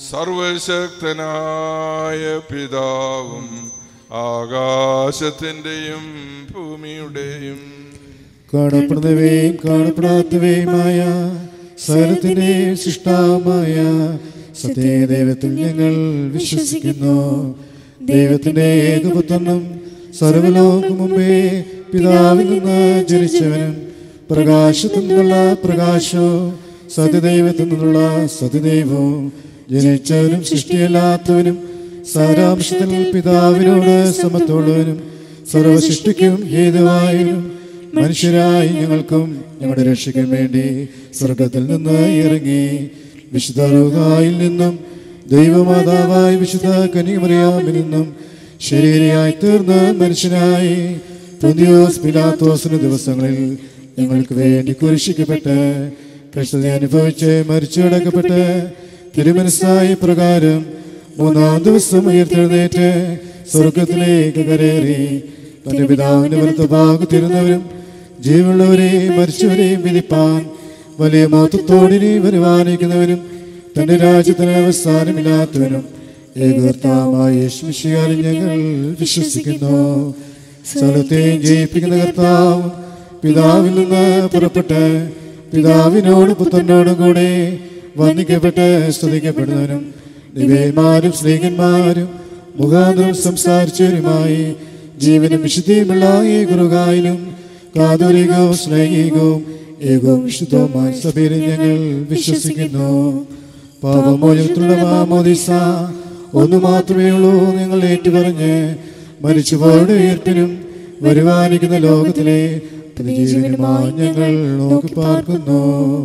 സർവശക്തനായ പിതാവും ആകാശത്തിൻ്റെയും ഭൂമിയുടെയും കാണപ്പെടുന്നവയും കാണപ്പെടാത്തവയുമായ സകലത്തിന്റെയും സൃഷ്ടാവുമായ സത്യദൈവത്തിൽ ഞങ്ങൾ വിശ്വസിക്കുന്നു ദൈവത്തിന്റെ ഏകപുത്രനും സർവലോകം മുമ്പേ പിതാവിൽ നിന്ന് ജനിച്ചവനും പ്രകാശത്തിൽ നിന്നുള്ള പ്രകാശവും സത്യദൈവത്തിൽ നിന്നുള്ള സത്യദൈവവും ജനിച്ചവനും സൃഷ്ടിയല്ലാത്തവനും സാരാംശത്തിൽ പിതാവിനോട് സമത്തോടുവനും സർവസൃഷ്ടിക്കും ഹേതുവായവനും മനുഷ്യരായി ഞങ്ങൾക്കും ഞങ്ങളുടെ രക്ഷയ്ക്കും വേണ്ടി സ്വർഗത്തിൽ നിന്ന് ഇറങ്ങി വിശുദ്ധ റുഹായിൽ നിന്നും ദൈവമാതാവായ വിശുദ്ധ കനിമറിയാമിൽ നിന്നും ശരീരയായി തീർന്ന് മനുഷ്യനായി പൊന്തിയോസ് പിലാത്തോസിന് ദിവസങ്ങളിൽ ഞങ്ങൾക്ക് വേണ്ടി കുരിശിക്കപ്പെട്ട് കഷ്ടത അനുഭവിച്ച് മരിച്ചു കിടക്കപ്പെട്ട് തിരുമനസ്സായി പ്രകാരം മൂന്നാം ദിവസം ഉയർത്തെഴുന്നേറ്റ് സ്വർഗത്തിലേക്ക് കരേറി തന്റെ പിതാവിന്റെ വലത്ത് ഭാഗത്തിരുന്നവരും ജീവനുള്ളവരെയും മരിച്ചവരെയും വിധിപ്പാൻ വലിയ മഹത്വത്തോടിനെ വരുവാനിക്കുന്നവരും തന്റെ രാജ്യത്തിന് അവസാനമില്ലാത്തവനും ഏകർത്താമായ യേശുമിശിയാലും ഞങ്ങൾ വിശ്വസിക്കുന്നു സ്ഥലത്തെയും ജയിപ്പിക്കുന്ന കർത്താവും പിതാവിൽ നിന്ന് പുറപ്പെട്ട് പിതാവിനോടും പുത്രനോടും കൂടെ വന്ദിക്കപ്പെട്ട് സ്തുതിക്കപ്പെടുന്നവനും ദിവ്യന്മാരും സ്ത്രീകന്മാരും മുഖാന്തരം സംസാരിച്ചവരുമായി ജീവനും വിശുദ്ധിയുമുള്ള ഈ ഗുരുകായിലും കാതോലികവും സ്നേഹികവും ഏകവും വിശുദ്ധവുമായ സഭയിൽ ഞങ്ങൾ വിശ്വസിക്കുന്നു പാപമോചനത്തിലുള്ള മാമോദിസ ഒന്നു മാത്രമേ ഉള്ളൂ നിങ്ങൾ ഏറ്റുപറഞ്ഞ് മരിച്ചുപോയുടെ ഉയർപ്പിനും വരുവാനിക്കുന്ന ലോകത്തിലെ പ്രതിജീവനുമായി ഞങ്ങൾ നോക്കി പാർക്കുന്നു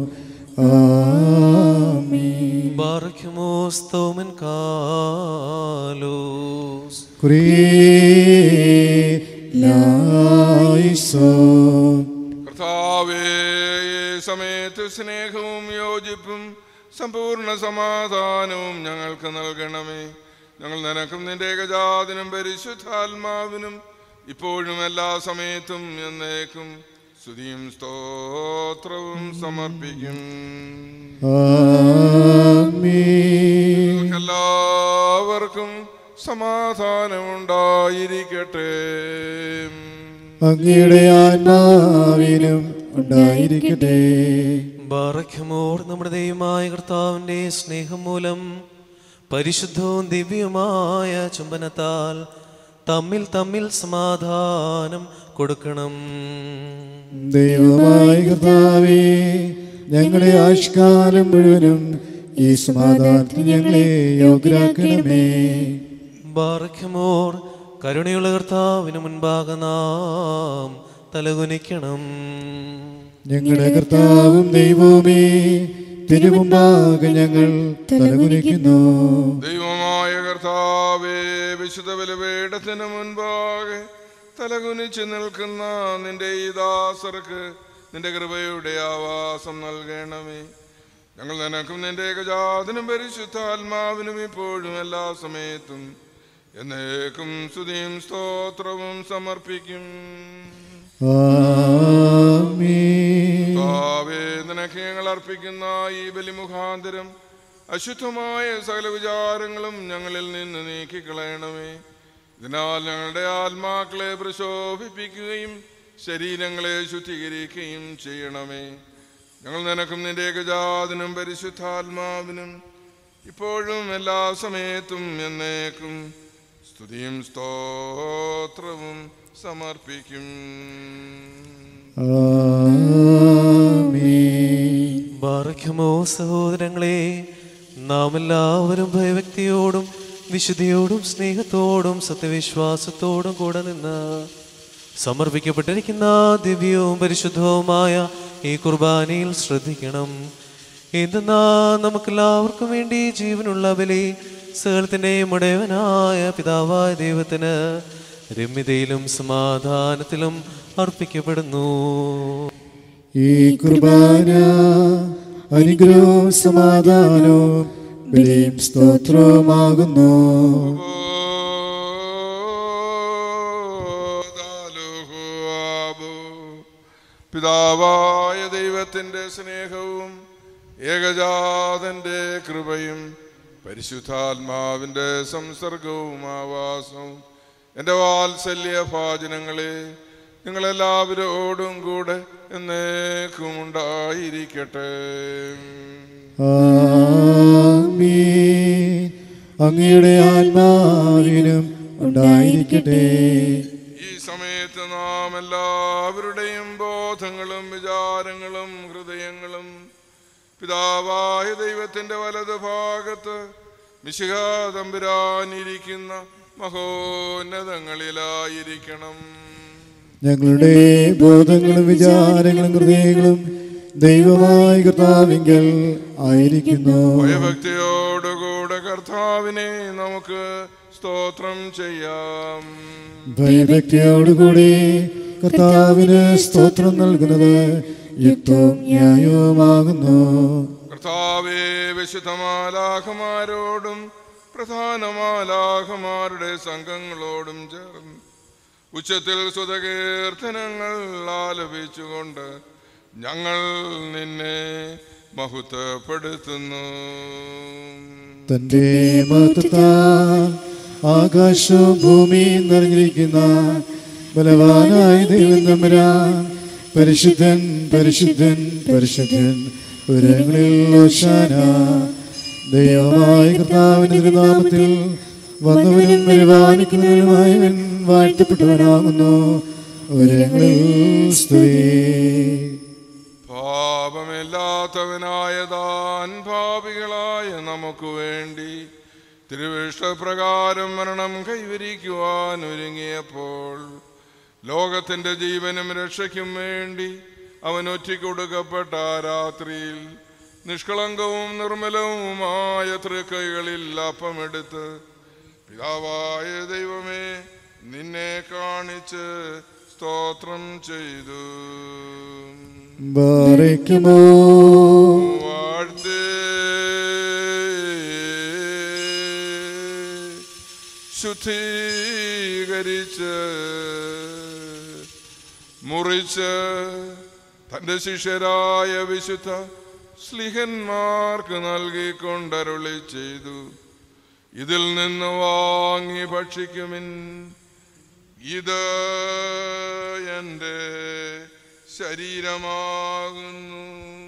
ആമീൻ ബാറയ്ക്കുമോ സ്തോമൻ കാലോസ് കുറിയേലായിസോൻ കർത്താവേ ഈ സമയത്ത് സ്നേഹവും യോജിപ്പും സമ്പൂർണ്ണ സമാധാനവും ഞങ്ങൾക്ക് നൽകണമേ ഞങ്ങൾ നിനക്കും നിന്റെ ഏകജാതിനും പരിശുദ്ധാത്മാവിനും ഇപ്പോഴും എല്ലാ സമയത്തും എന്നേക്കും സ്തുതിയും സ്തോത്രവും സമർപ്പിക്കും ആമീൻ എല്ലാവർക്കും സമാധാനമുണ്ടായിരിക്കട്ടെ അങ്ങയുടെ ആത്മാവിനും ഉണ്ടായിരിക്കട്ടെ ബാറഖ്യമോർ നമ്മുടെ ദൈവമായ കർത്താവിൻ്റെ സ്നേഹം മൂലം പരിശുദ്ധവും ദിവ്യവുമായ ചുംബനത്താൽ തമ്മിൽ തമ്മിൽ സമാധാനം കൊടുക്കണം ദൈവമായ കർത്താവേ ഞങ്ങളെ ആഷ്കാലം മുഴുവനും ഈ സമാധാനത്തിന് ഞങ്ങളെ യോഗ്യരാക്കണമേ ബാറഖ്യമോർ കരുണയുള്ള കർത്താവിന് മുൻപാകെ നാം തലകുനിക്കണം ഞങ്ങളുടെ കർത്താവും ദൈവവുമേ തിരുമുമ്പാകെ ഞങ്ങൾ തലകുനിക്കുന്നു ദൈവമായ കർത്താവേ വിശുദ്ധ ബലിപീഠത്തിന് മുൻപാകെ തലകുനിച്ച് നിൽക്കുന്ന നിന്റെ ഈ ദാസർക്ക് നിന്റെ കൃപയുടെ ആവാസം നൽകണമേ ഞങ്ങൾ നിനക്കും നിന്റെ ഏകജാതനും പരിശുദ്ധാത്മാവിനും ഇപ്പോഴും എല്ലാ സമയത്തും എന്നേക്കും സ്തുതിയും സ്തോത്രവും സമർപ്പിക്കും ആമീൻ കർത്താവേ, നിനക്ക് ഞങ്ങൾ അർപ്പിക്കുന്ന ഈ ബലിമുഖാന്തരം അശുദ്ധമായ സകല വിചാരങ്ങളും ഞങ്ങളിൽ നിന്ന് നീക്കിക്കളയണമേ ഇതിനാൽ ഞങ്ങളുടെ ആത്മാക്കളെ പ്രശോഭിപ്പിക്കുകയും ശരീരങ്ങളെ ശുദ്ധീകരിക്കുകയും ചെയ്യണമേ ഞങ്ങൾ നിനക്കും നിന്റെ ഏകജാതനും പരിശുദ്ധാത്മാവിനും ഇപ്പോഴും എല്ലാ സമയത്തും എന്നേക്കും സ്തുതിയും സ്തോത്രവും സമർപ്പിക്കും ആമീൻ ബാറഖ്യമോ സഹോദരങ്ങളെ നാം എല്ലാവരും ഭയഭക്തിയോടും വിശുദ്ധിയോടും സ്നേഹത്തോടും സത്യവിശ്വാസത്തോടും കൂടെ നിന്ന് സമർപ്പിക്കപ്പെട്ടിരിക്കുന്ന ദിവ്യവും പരിശുദ്ധവുമായ ഈ കുർബാനയിൽ ശ്രദ്ധിക്കണം എന്തെന്നാ നമുക്കെല്ലാവർക്കും വേണ്ടി ജീവനുള്ള ബലി സകലത്തിൻ്റെയും ഉടയവനായ പിതാവായ ദൈവത്തിന് രമ്യതയിലും സമാധാനത്തിലും അർപ്പിക്കപ്പെടുന്നു ഈ കുർബാന അനുഗ്രഹവും സമാധാനവും ബലിയും സ്തോത്രവുമാകുന്നു പിതാവായ ദൈവത്തിൻ്റെ സ്നേഹവും ഏകജാതന്റെ കൃപയും പരിശുദ്ധാത്മാവിൻ്റെ സംസർഗവും ആവാസവും എൻ്റെ വാത്സല്യ ഭാചനങ്ങളെ നിങ്ങളെല്ലാവരോടും കൂടെ എന്നേക്കും ഉണ്ടായിരിക്കട്ടെ ആമീൻ അങ്ങയുടെ ആത്മാവിനും ഉണ്ടായിരിക്കട്ടെ ഈ സമയത്ത് നാം എല്ലാവരുടെയും ബോധങ്ങളും വിചാരങ്ങളും ഹൃദയങ്ങളും പിതാവായ ദൈവത്തിന്റെ വലത് ഭാഗത്ത് മിശിക തമ്പുരാനിരിക്കുന്ന മഹോന്നതങ്ങളിലായിരിക്കണം ഞങ്ങളുടെ ബോധങ്ങളും വിചാരങ്ങളും ഹൃദയങ്ങളും ദൈവമായ കർത്താവിങ്കൽ ആയിരിക്കുന്നു ഭയഭക്തിയോടുകൂടെ കർത്താവിനെ നമുക്ക് സ്തോത്രം ചെയ്യാം ഭയഭക്തിയോടുകൂടി കർത്താവിന് സ്തോത്രം നൽകുന്നത് യുക്തവും ന്യായവുമാകുന്നു കർത്താവേ വിശുദ്ധമാലാഹമാരോടും പ്രധാനമാലാഹമാരുടെ സംഘങ്ങളോടും ചേർന്ന് ഉച്ചത്തിൽ സുതകീർത്തനങ്ങൾ ആലപിച്ചുകൊണ്ട് ഞങ്ങൾ നിന്നെ മഹത്വപ്പെടുത്തുന്നു തന്റെ മഹത്വത്താൽ ആകാശവും ഭൂമിയും നിറഞ്ഞിരിക്കുന്ന ബലവാനായ ദൈവം തമ്പുരാൻ പരിശുദ്ധൻ പരിശുദ്ധൻ പരിശുദ്ധൻ ഉരങ്ങളിൽ ഓശാന ദൈവമായ കർത്താവിന്റെ തിരുനാമത്തിൽ വന്നവനും പരിപാലിക്കുന്നവനുമായവൻ വാഴ്ത്തപ്പെട്ടവനാകുന്നു ഉരങ്ങളിൽ സ്തുതി പാപമില്ലാത്തവനായ താൻ പാപികളായ നമുക്ക് വേണ്ടി തിരുവിഷ്ടപ്രകാരം മരണം കൈവരിക്കുവാൻ ഒരുങ്ങിയപ്പോൾ ലോകത്തിന്റെ ജീവനും രക്ഷയ്ക്കും വേണ്ടി അവൻ ഒറ്റിക്കൊടുക്കപ്പെട്ട ആ രാത്രിയിൽ നിഷ്കളങ്കവും നിർമ്മലവുമായ തൃക്കൈകളിൽ അപ്പമെടുത്ത് പിതാവായ ദൈവമേ നിന്നെ കാണിച്ച് സ്തോത്രം ചെയ്തു ബാരയ്ക്കുമോ വാഴ്ത്ത് ശുദ്ധീകരിച്ച് മുറിച്ച് തന്റെ ശിഷ്യരായ വിശുദ്ധ സ്ലിഹന്മാർക്ക് നൽകിക്കൊണ്ടരുളി ചെയ്തു ഇതിൽ നിന്ന് വാങ്ങി ഭക്ഷിക്കുമിൻ ഇത് എൻ്റെ ശരീരമാകുന്നു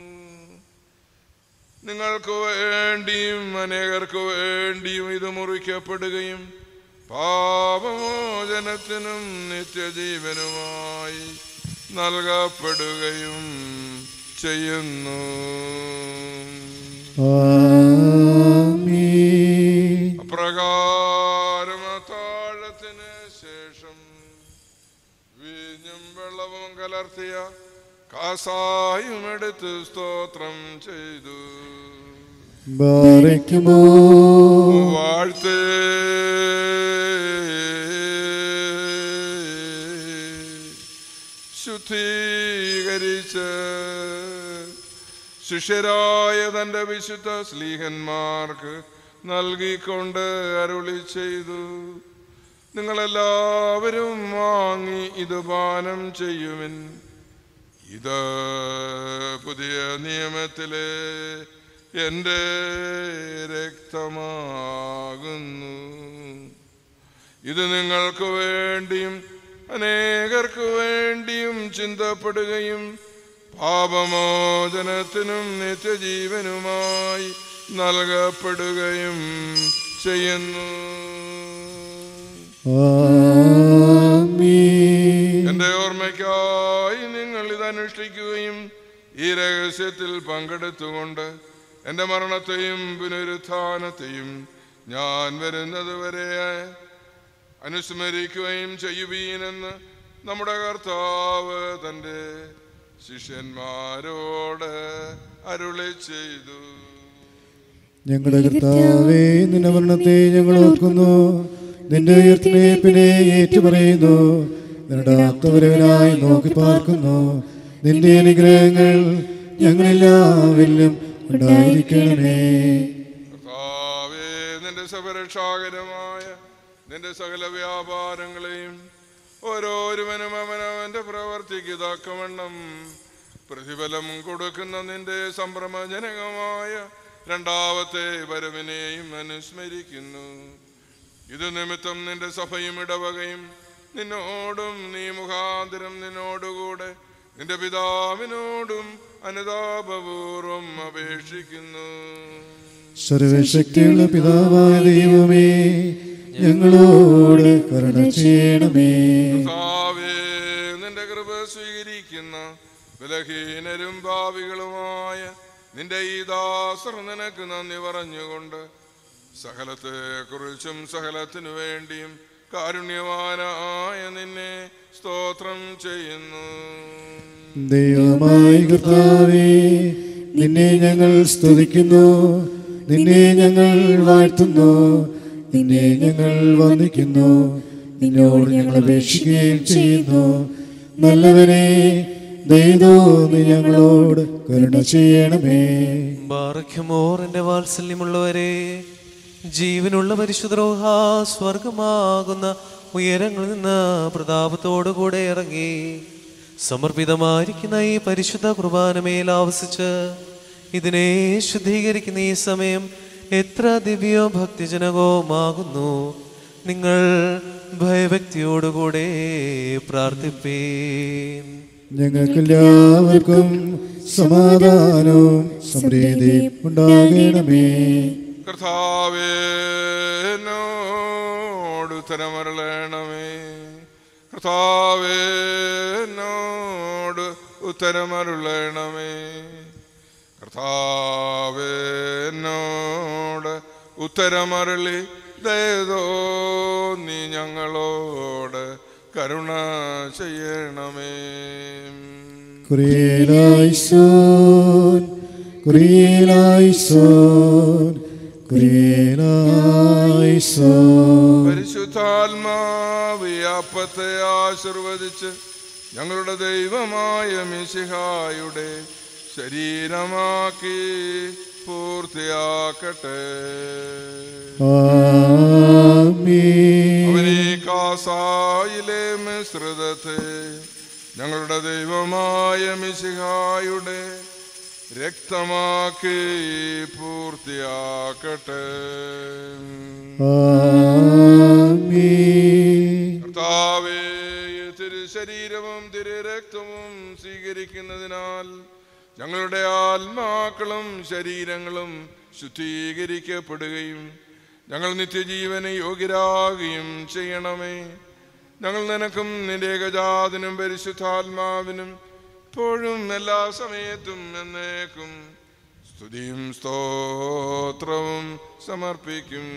നിങ്ങൾക്ക് വേണ്ടിയും അനേകർക്ക് വേണ്ടിയും ഇത് മുറിക്കപ്പെടുകയും പാപമോചനത്തിനും നിത്യജീവനുമായി നൽകപ്പെടുകയും ചെയ്യുന്നു ആമീൻ അപ്രകാരം താഴത്തിന് ശേഷം വീഞ്ഞും വെള്ളവും കലർത്തിയ കാസായും എടുത്ത് സ്തോത്രം ചെയ്തു ബാരയ്ക്കുമോ വാഴ്ത്ത് ശുദ്ധീകരിച്ച് ശിഷ്യരായ തന്റെ വിശുദ്ധ സ്ലീഹന്മാർക്ക് നൽകിക്കൊണ്ട് അരുളി ചെയ്തു നിങ്ങളെല്ലാവരും വാങ്ങി ഇത് പാനം ചെയ്യുവിൻ ഇത് പുതിയ നിയമത്തിലെ എൻ്റെ രക്തമാകുന്നു ഇത് നിങ്ങൾക്ക് വേണ്ടിയും അനേകർക്ക് വേണ്ടിയും ചിന്തപ്പെടുകയും പാപമോചനത്തിനും നിത്യജീവനുമായി നൽകപ്പെടുകയും ചെയ്യുന്നു ആമീൻ എന്റെ ഓർമ്മയ്ക്കായി നിങ്ങൾ ഇത് അനുഷ്ഠിക്കുകയും ഈ രഹസ്യത്തിൽ പങ്കെടുത്തുകൊണ്ട് എന്റെ മരണത്തെയും പുനരുത്ഥാനത്തെയും ഞാൻ വരുന്നത് വരെ അനുസ്മരിക്കുകയും ചെയ്യുവീനെന്ന് നമ്മുടെ കർത്താവ് തന്റെ ശിഷ്യന്മാരോട് അരുളി ചെയ്തു ഞങ്ങളുടെ കർത്താവേ നിന്റെ മരണത്തെ ഞങ്ങൾ ഓർക്കുന്നു നിന്റെ ഉയർത്തിനെ ഏറ്റുപറയുന്നു നിന്റെ ആത്മവരവനായി നോക്കി പാർക്കുന്നു നിന്റെ അനുഗ്രഹങ്ങൾ ഞങ്ങളെല്ലാവരിലും ഉണ്ടായിരിക്കണമേ കർത്താവേ നിന്റെ സപരക്ഷാകരമായ നിന്റെ സകല വ്യാപാരങ്ങളെയും ഓരോരുവനും അവനവന്റെ പ്രവർത്തിക്ക് തക്കവണ്ണം പ്രതിഫലം കൊടുക്കുന്ന നിന്റെ സംഭ്രമജനകമായ രണ്ടാമത്തെ വരവിനെയും അനുസ്മരിക്കുന്നു ഇത് നിമിത്തം നിന്റെ സഭയും ഇടവകയും നിന്നോടും നീ മുഖാന്തരം നിന്നോടുകൂടെ നിന്റെ പിതാവിനോടും അനുതാപപൂർവം അപേക്ഷിക്കുന്നു സർവശക്തിയുള്ള പിതാവായ ദൈവമേ ഞങ്ങളോട് കരുണ ചെയ്യണമേ കർത്താവേ, നിന്റെ കൃപ സ്വീകരിക്കുന്ന ബലഹീനരും ഭാവികളുമായ നിന്റെ ഈ ദാസർ നിനക്ക് നന്ദി പറഞ്ഞുകൊണ്ട് സകലത്തെ കുറിച്ചും സകലത്തിനു വേണ്ടിയും കാരുണ്യവാനായ നിന്നെ സ്തോത്രം ചെയ്യുന്നു ദൈവമായി കർത്താവേ നിന്നെ ഞങ്ങൾ സ്തുതിക്കുന്നു നിന്നെ ഞങ്ങൾ വാഴ്ത്തുന്നു നിന്നെ ഞങ്ങൾ വന്ദിക്കുന്നു നിന്നോട് ഞങ്ങൾ അപേക്ഷിക്കുകയും ചെയ്യുന്നു നല്ലവനെ ദൈവോ നീ ഞങ്ങളോട് കരുണ ചെയ്യണമേ ബാറയ്ക്കുമോർ എൻ്റെ വാത്സല്യമുള്ളവരെ ജീവനുള്ള പരിശുദ്രോഹ സ്വർഗമാകുന്ന ഉയരങ്ങളിൽ നിന്ന് പ്രതാപത്തോടുകൂടെ ഇറങ്ങി സമർപ്പിതമായിരിക്കുന്ന ഈ പരിശുദ്ധ കുർബാനമേൽ ആവസിച്ച് ഇതിനെ ശുദ്ധീകരിക്കുന്ന ഈ സമയം എത്ര ദിവ്യോ ഭക്തിജനകവുമാകുന്നു നിങ്ങൾ ഭയഭക്തിയോടുകൂടെ പ്രാർത്ഥിപ്പീൻ ഞങ്ങൾക്കെല്ലാവർക്കും സമാധാനവും സമൃദ്ധിയും ഉണ്ടാകണമേ കർത്താവേ എന്നോട് ഉത്തരമരുളണമേ കർത്താവേ എന്നോട് ഉത്തരമരുളണമേ കർത്താവേ എന്നോട് ഉത്തരമരുളി ദയതോ നീ ഞങ്ങളോട് കരുണ ചെയ്യണമേ കുറിയലായിസോൻ കുറിയലായിസോൻ കുറിയലായിസോൻ പരിശുദ്ധാത്മാവ് ഈ അപ്പത്തെ ആശീർവദിച്ച് ഞങ്ങളുടെ ദൈവമായ മിശിഹായുടെ ശരീരമാക്കി പൂർത്തിയാക്കട്ടെ ആമീൻ അവനെ കാസായിലെ മിശ്രിതത്തെ ഞങ്ങളുടെ ദൈവമായ മിശിഹായുടെ രക്തമാക്കി പൂർത്തിയാക്കട്ടെ ആമീൻ കർത്താവേ തിരു ശരീരവും തിരു രക്തവും സ്വീകരിക്കുന്നതിനാൽ ഞങ്ങളുടെ ആത്മാക്കളും ശരീരങ്ങളും ശുദ്ധീകരിക്കപ്പെടുകയും ഞങ്ങൾ നിത്യജീവന് യോഗ്യരാകുകയും ചെയ്യണമേ ഞങ്ങൾ നിനക്കും നിന്റെ ഏകജാതനും പരിശുദ്ധാത്മാവിനും ഇപ്പോഴും എല്ലാ സമയത്തും എന്നേക്കും സ്തുതിയും സ്തോത്രവും സമർപ്പിക്കും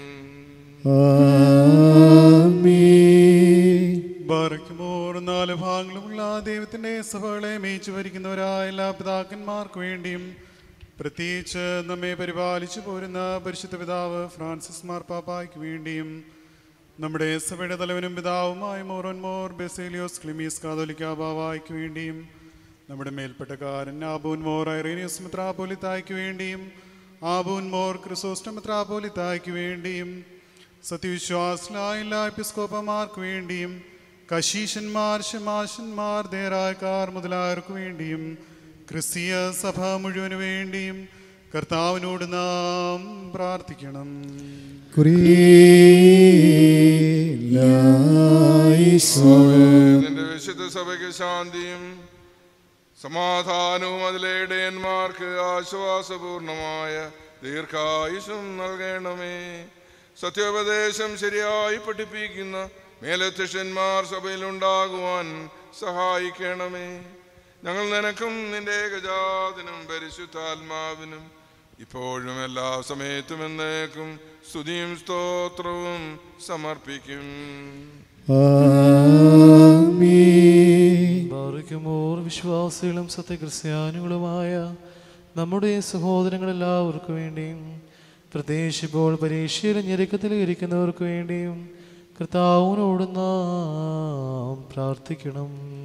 ആമീൻ ബാറയ്ക്കുമോർ നാല് ഭാഗങ്ങളുമുള്ള ദൈവത്തിന്റെ സഭകളെ മേയിച്ചു ഭരിക്കുന്നവരായ എല്ലാ പിതാക്കന്മാർക്ക് വേണ്ടിയും പ്രത്യേകിച്ച് നമ്മെ പരിപാലിച്ചു പോരുന്ന പരിശുദ്ധ പിതാവ് ഫ്രാൻസിസ് മാർപ്പാപ്പായ്ക്ക് വേണ്ടിയും നമ്മുടെ സഭയുടെ തലവനും പിതാവുമായ മോറൻ മോർ ബെസേലിയോസ് ക്ലിമീസ് കാതോലിക്ക ബാവായ്ക്ക് വേണ്ടിയും നമ്മുടെ മേൽപ്പെട്ടക്കാരൻ ആബൂൻ മോർ ഐറേനിയസ് മിത്രാപോലിത്തായ്ക്ക് വേണ്ടിയും ആബൂൻ മോർ ക്രിസോസ്റ്റം മിത്രാപോലിത്തായ്ക്ക് വേണ്ടിയും സത്യവിശ്വാസിലായ എല്ലാ എപ്പിസ്കോപ്പമാർക്ക് വേണ്ടിയും കശീശന്മാർ ശമാശന്മാർ ദേറായക്കാർ മുതലായവർക്ക് വേണ്ടിയും ക്രിസ്തീയ സഭ മുഴുവന് വേണ്ടിയും കർത്താവിനോട് നാം പ്രാർത്ഥിക്കണം കുറിയിലായിസോൻ നിന്റെ വിശുദ്ധ സഭയ്ക്ക് ശാന്തിയും സമാധാനവും അതിലെ ഇടയന്മാർക്ക് ആശ്വാസപൂർണമായ ദീർഘായുസും നൽകണമേ സത്യോപദേശം ശരിയായി പഠിപ്പിക്കുന്ന മേലധ്യക്ഷന്മാർ സഭയിലുണ്ടാകുവാൻ സഹായിക്കണമേ ഞങ്ങൾ നിനക്കും നിന്റെ ഏകജാതനും പരിശുദ്ധാത്മാവിനും ഇപ്പോഴും എല്ലാ സമയത്തും എന്നേക്കും സ്തുതിയും സ്തോത്രവും സമർപ്പിക്കും ആമീൻ ബാറിക്കുമോർ വിശ്വാസികളും സത്യക്രിസ്ത്യാനികളുമായ നമ്മുടെ സഹോദരങ്ങളെല്ലാവർക്കു വേണ്ടിയും പ്രത്യേകിച്ച് ഇപ്പോൾ പരീക്ഷയിലും ഞെരുക്കത്തിൽ ഇരിക്കുന്നവർക്ക് വേണ്ടിയും കർത്താവിനോട് നാം പ്രാർത്ഥിക്കണം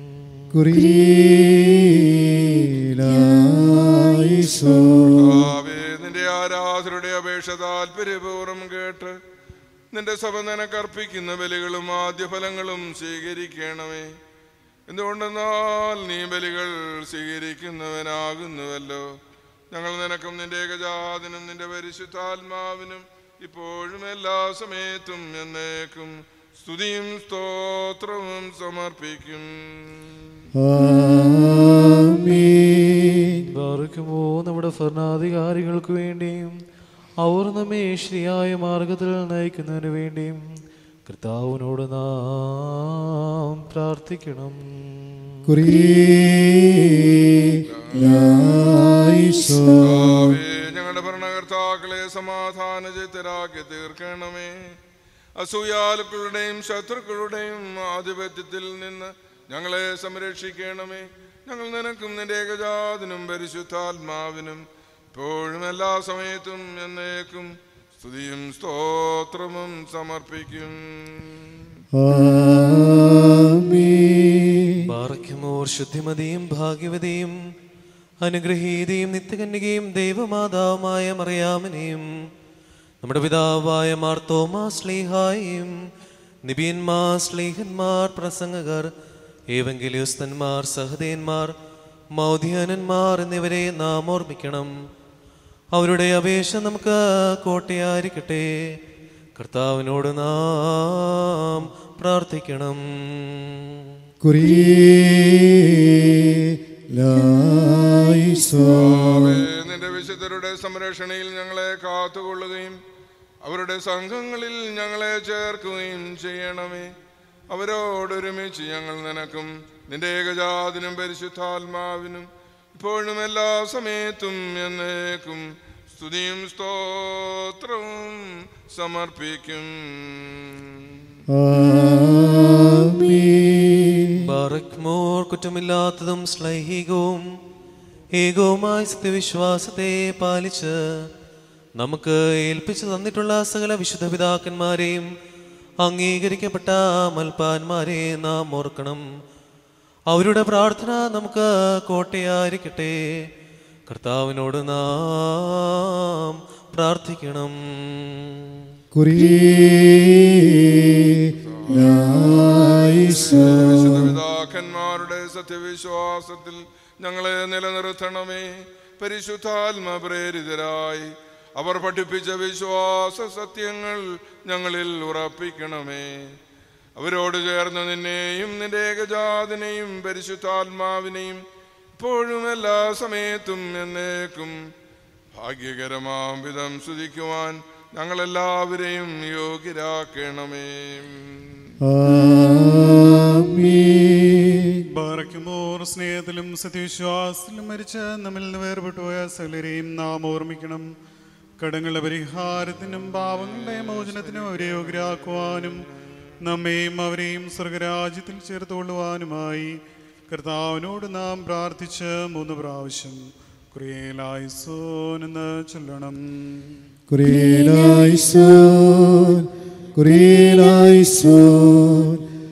കുറിയിലായിസോൻ കർത്താവേ, നിന്റെ ആരാധനയുടെ അപേക്ഷ താല്പര്യപൂർവ്വം കേട്ട് നിന്റെ സഭ നിനക്കർപ്പിക്കുന്ന ബലികളും ആദ്യഫലങ്ങളും സ്വീകരിക്കണമേ എന്തുകൊണ്ടെന്നാൽ നീ ബലികൾ സ്വീകരിക്കുന്നവനാകുന്നുവല്ലോ ഞങ്ങൾ നിനക്കും നിന്റെ ഏകജാതനും നിന്റെ പരിശുദ്ധാത്മാവിനും ഇപ്പോഴും എല്ലാ സമയത്തും എന്നേക്കും സ്തുതിയും സ്തോത്രവും സമർപ്പിക്കും ആമീൻ ബാറിക്കുമോ നമ്മുടെ ഭരണാധികാരികൾക്ക് വേണ്ടിയും അവർ നമ്മെ ശരിയായ മാർഗത്തിൽ നയിക്കുന്നതിന് വേണ്ടിയും കർത്താവിനോട് നാം പ്രാർത്ഥിക്കണം കുറിയിലായിസോൻ കർത്താവേ, ഞങ്ങളുടെ ഭരണകർത്താക്കളെ സമാധാനചിത്തരാക്കി തീർക്കണമേ അസൂയാലുക്കളുടെയും ശത്രുക്കളുടെയും ആധിപത്യത്തിൽ നിന്ന് ഞങ്ങളെ സംരക്ഷിക്കണമേ ഞങ്ങൾ നിനക്കും നിന്റെ ഏകജാതനും പരിശുദ്ധാത്മാവിനും ഇപ്പോഴും എല്ലാ സമയത്തും എന്നേക്കും സ്തുതിയും സ്തോത്രവും സമർപ്പിക്കും ആമീൻ ബാറയ്ക്കുമോർ ശുദ്ധിമതിയും ഭാഗ്യവതിയും അനുഗ്രഹീതയും നിത്യകന്യകയും ദൈവമാതാവുമായ മറിയാമനെയും നമ്മുടെ പിതാവായ മാർത്തോമാ സ്ലീഹായും നിബിയന്മാർ സ്ലീഹന്മാർ പ്രസംഗകർ ഏവെങ്കിലിയുസ്തന്മാർ സഹദേന്മാർ മൗധ്യാനന്മാർ എന്നിവരെ നാം ഓർമ്മിക്കണം അവരുടെ അപേക്ഷ നമുക്ക് കോട്ടയായിരിക്കട്ടെ കർത്താവിനോട് നാം പ്രാർത്ഥിക്കണം കുറിയിലായിസോൻ കർത്താവേ, നിന്റെ വിശുദ്ധരുടെ സംരക്ഷണയിൽ ഞങ്ങളെ കാത്തുകൊള്ളുകയും അവരുടെ സംഘങ്ങളിൽ ഞങ്ങളെ ചേർക്കുകയും ചെയ്യണമേ അവരോടൊരുമിച്ച് ഞങ്ങൾ നിനക്കും നിന്റെ ഏകജാതിനും പരിശുദ്ധാത്മാവിനും ഇപ്പോഴും എല്ലാ സമയത്തും എന്നേക്കും സ്തുതിയും സ്തോത്രവും സമർപ്പിക്കും ആമീൻ ബാറക്മോർ കുറ്റമില്ലാത്തതും ശ്ലൈഹികവും ഏകവുമായ സത്യവിശ്വാസത്തെ പാലിച്ച് നമുക്ക് ഏൽപ്പിച്ചു തന്നിട്ടുള്ള സകല വിശുദ്ധ പിതാക്കന്മാരെയും അംഗീകരിക്കപ്പെട്ട മൽപ്പാന്മാരെ നാം ഓർക്കണം അവരുടെ പ്രാർത്ഥന നമുക്ക് കോട്ടയായിരിക്കട്ടെ കർത്താവിനോട് നാം പ്രാർത്ഥിക്കണം പരിശുദ്ധ പിതാക്കന്മാരുടെ സത്യവിശ്വാസത്തിൽ ഞങ്ങളെ നിലനിർത്തണമേ പരിശുദ്ധാത്മ പ്രേരിതരായി അവർ പഠിപ്പിച്ച വിശ്വാസ സത്യങ്ങൾ ഞങ്ങളിൽ ഉറപ്പിക്കണമേ അവരോട് ചേർന്ന് നിന്നെയും നിന്റെ ഏകജാതിനെയും പരിശുദ്ധാത്മാവിനെയും ഇപ്പോഴും എല്ലാ സമയത്തും എന്നേക്കും ഭാഗ്യകരമാം വിധം സ്തുതിക്കുവാൻ ഞങ്ങളെല്ലാവരെയും യോഗ്യരാക്കണമേ ആമീൻ ബാറയ്ക്കുമോർ സ്നേഹത്തിലും സത്യവിശ്വാസത്തിലും മരിച്ച നമ്മിൽ നിന്ന് വേർപെട്ടുപോയ സകലരെയും നാം ഓർമ്മിക്കണം കടങ്ങളുടെ പരിഹാരത്തിനും പാവങ്ങളുടെ മോചനത്തിനും അവരെ യോഗ്യരാക്കുവാനും നമ്മെയും അവരെയും സ്വർഗരാജ്യത്തിൽ ചേർത്തുകൊള്ളുവാനുമായി കർത്താവിനോട് നാം പ്രാർത്ഥിച്ച് മൂന്ന് പ്രാവശ്യം ക്രിയേലായിസോൻ എന്ന് ചൊല്ലണം കുറിയേലായിസോൻ കുറിയേലായിസോൻ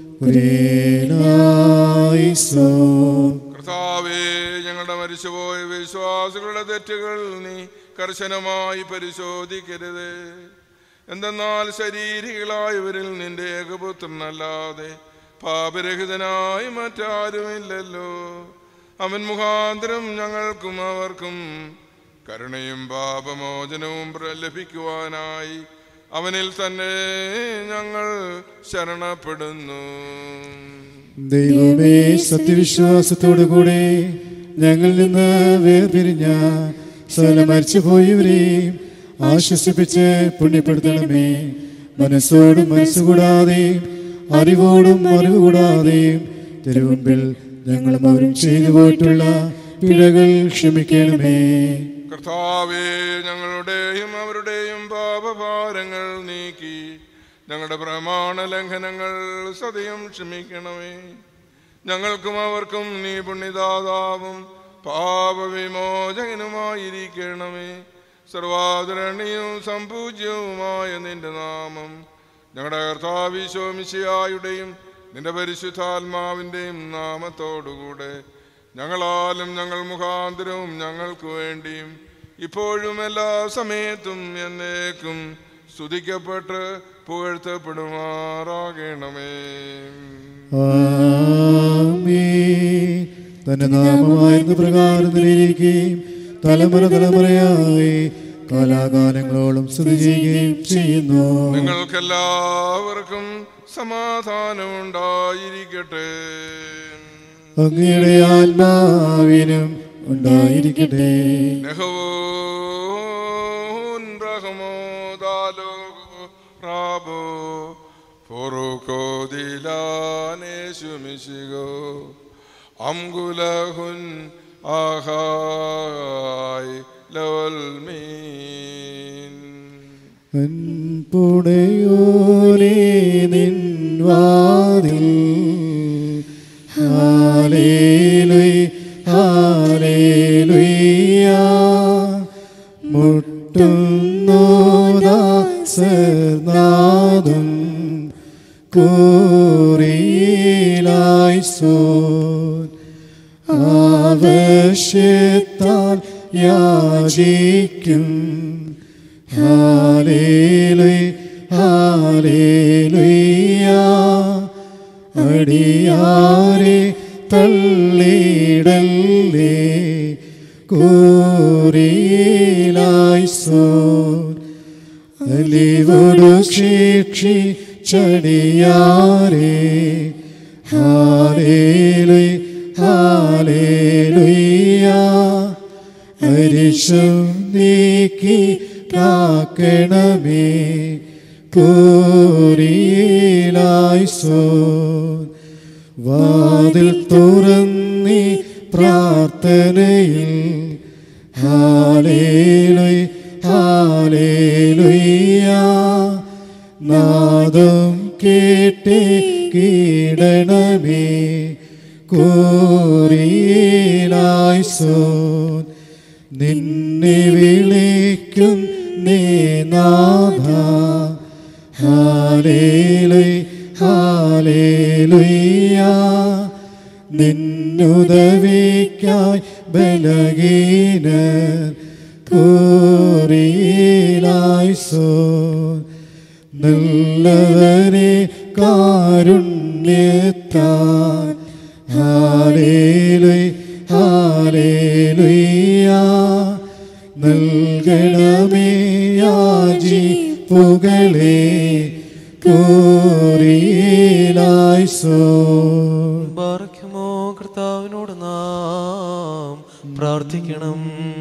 കുറിയേലായിസോൻ കർത്താവേ ഞങ്ങളുടെ മരിച്ചുപോയ വിശ്വാസികളുടെ തെറ്റുകൾ നീ കർശനമായി പരിശോധിക്കരുത് എന്തെന്നാൽ ശരീരികളായവരിൽ നിന്റെ ഏകപുത്രനല്ലാതെ പാപരഹിതനായി മറ്റാരുമില്ലല്ലോ അവൻ മുഖാന്തരം ഞങ്ങൾക്കും അവർക്കും കരുണയും പാപമോചനവും പ്ര- ലഭിക്കുവാനായി അവനിൽ തന്നെ ഞങ്ങൾ ശരണപ്പെടുന്നു ദൈവമേ സത്യവിശ്വാസത്തോടു കൂടെ ഞങ്ങളിൽ നിന്ന് വേർപിരിഞ്ഞ സകല മരിച്ചുപോയവരെയും ആശ്വസിപ്പിച്ച് പുണ്യപ്പെടുത്തണമേ മനസ്സോടും മനസ്സുകൂടാതെയും അറിവോടും അറിവ് കൂടാതെയും തിരുമുമ്പിൽ ഞങ്ങളും അവരും ചെയ്തു പോയിട്ടുള്ള പിഴകൾ ക്ഷമിക്കണമേ കർത്താവേ ഞങ്ങളുടെയും അവരുടെയും പാപഭാരങ്ങൾ നീക്കി ഞങ്ങളുടെ പ്രമാണ ലംഘനങ്ങൾ സതയം ക്ഷമിക്കണമേ ഞങ്ങൾക്കും അവർക്കും നീ പുണ്യദാതാവും പാപവിമോചകനുമായിരിക്കണമേ സർവാദരണീയവും സംപൂജ്യവുമായ നിന്റെ നാമം ഞങ്ങളുടെ കർത്താവിശോമിശിയായുടെയും നിന്റെ പരിശുദ്ധാത്മാവിൻ്റെയും നാമത്തോടുകൂടെ ഞങ്ങളാലും ഞങ്ങൾ മുഖാന്തരവും ഞങ്ങൾക്ക് വേണ്ടിയും ഇപ്പോഴും എല്ലാ സമയത്തും എന്നേക്കും സ്തുതിക്കപ്പെട്ട് പുകഴ്ത്തപ്പെടുമാറാകണമേ ആമീൻ. തന്റെ നാമമായിരുന്ന പ്രകാരം നിലയിരിക്കുകയും തലമുറ തലമുറയായി കാലാകാലങ്ങളോളം സ്തുതി ചെയ്യുകയും ചെയ്യുന്നു നിങ്ങൾക്കെല്ലാവർക്കും സമാധാനം ഉണ്ടായിരിക്കട്ടെ അങ്ങയുടെ ആത്മാവിനും ഉണ്ടായിരിക്കട്ടെ നെഹവോൻ റഹമോ ദാലോ റാബോ പൊറുക്കോതിലാനേശുമിശിഗോ അംഗുലഹുൻ ആഹായ് ലവൽ മീൻ പുടയോരേ നിൻ വാതിൽ ഹാലേലുയ് ഹാലേലുയ്യ മുട്ടുന്നു ദാസനാദം കൂറിയിലായി സോൻ ആവശ്യത്താൽ യാചിക്കും ഹാലേലുയ് ഹാലേലുയ്യ അടിയാരെ തള്ളിടല്ലേ കൂറിയിലായി സോൻ അലിവോടു ശിക്ഷി ചടിയാരേ ഹാലേലുയ് ഹാലേലുയ്യ അരിശം നീക്കി കാക്കണമേ കൂറിയിലായി സോൻ വാതിൽ തുറന്നി പ്രാർത്ഥനയിൽ ഹാലേലുയ് ഹാലേലുയ്യ നാദം കേട്ടേ കീടണമേ കൂറിയിലായി സോൻ നിന്നെ വിളിക്കും നീ നാഥ ഹാലേലുയ് ഹാലേലുയ്യ നിന്നുദവിക്കായി ബലഹീനർ കൂറിയിലായിസോ നല്ലവരെ കാരുണ്യത്താൻ ഹാലേലുയ് ഹാലേലുയ്യ നൽകണമേ യാചിപ്പുകളെ കോറിയിലായിസോ ബാറയ്ക്കുമോ കർത്താവിനോട് നാം പ്രാർത്ഥിക്കണം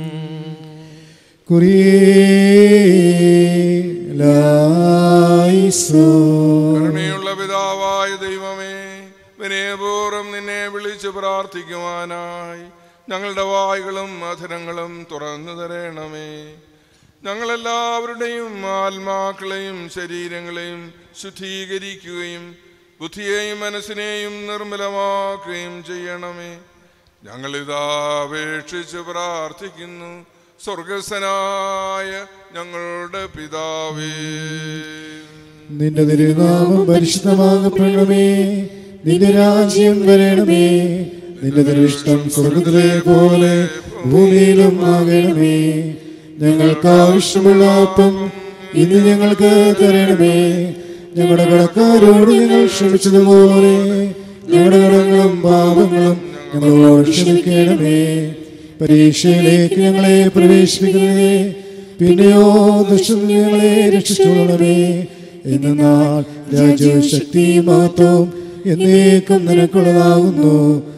കുറിയേലായിസോ കരുണയുള്ള പിതാവായ ദൈവമേ വിനയപൂർവ്വം നിന്നെ വിളിച്ച് പ്രാർത്ഥിക്കുവാനായി ഞങ്ങളുടെ വായ്കളും അധരങ്ങളും തുറന്നു തരണമേ ഞങ്ങളെല്ലാവരുടെയും ആത്മാക്കളെയും ശരീരങ്ങളെയും ശുദ്ധീകരിക്കുകയും ബുദ്ധിയെയും മനസ്സിനെയും നിർമ്മലമാക്കുകയും ചെയ്യണമേ ഞങ്ങളിതാ അപേക്ഷിച്ച് പ്രാർത്ഥിക്കുന്നു സ്വർഗസ്വനായ ഞങ്ങളുടെ പിതാവേ നിന്റെ തിരുനാമം പരിശുദ്ധമാകപ്പെടണമേ നിന്റെ രാജ്യം വരണമേ നിന്റെ തിരുഷ്ടം സ്വർഗത്തിലെ പോലെ ഭൂമിയിലും ആകണമേ ഞങ്ങൾക്ക് ആവശ്യമുള്ള അപ്പം ഇന്ന് ഞങ്ങൾക്ക് തരണമേ ഞങ്ങളുടെ കടക്കാരോട് ഞങ്ങൾ ക്ഷമിച്ചതുപോലെ ഞങ്ങളുടെ കടങ്ങളും പാപങ്ങളും ഞങ്ങളോട് ക്ഷമിക്കണമേ പരീക്ഷയിലേക്ക് ഞങ്ങളെ പ്രവേശിപ്പിക്കണമേ പിന്നെയോ ദുഷ്ടത്തിൽ ഞങ്ങളെ രക്ഷിച്ചുകൊള്ളണമേ എന്നാൽ രാജ്യവും ശക്തി മഹത്വവും എന്നേക്കും നിനക്കുള്ളതാകുന്നു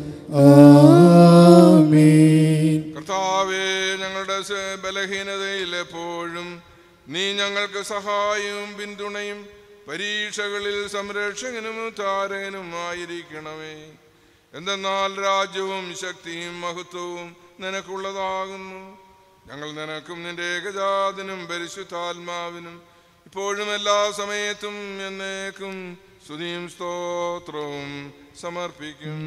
ആമേൻ കർത്താവേ ഞങ്ങളുടെ സ- ബലഹീനതയിൽ എപ്പോഴും നീ ഞങ്ങൾക്ക് സഹായവും പിന്തുണയും പരീക്ഷകളിൽ സംരക്ഷകനും താരകനും ആയിരിക്കണമേ എന്തെന്നാൽ രാജ്യവും ശക്തിയും മഹത്വവും നിനക്കുള്ളതാകുന്നു ഞങ്ങൾ നിനക്കും നിന്റെ ഏകജാതനും പരിശുദ്ധാത്മാവിനും ഇപ്പോഴും എല്ലാ സമയത്തും എന്നേക്കും സ്തുതിയും സ്തോത്രവും സമർപ്പിക്കും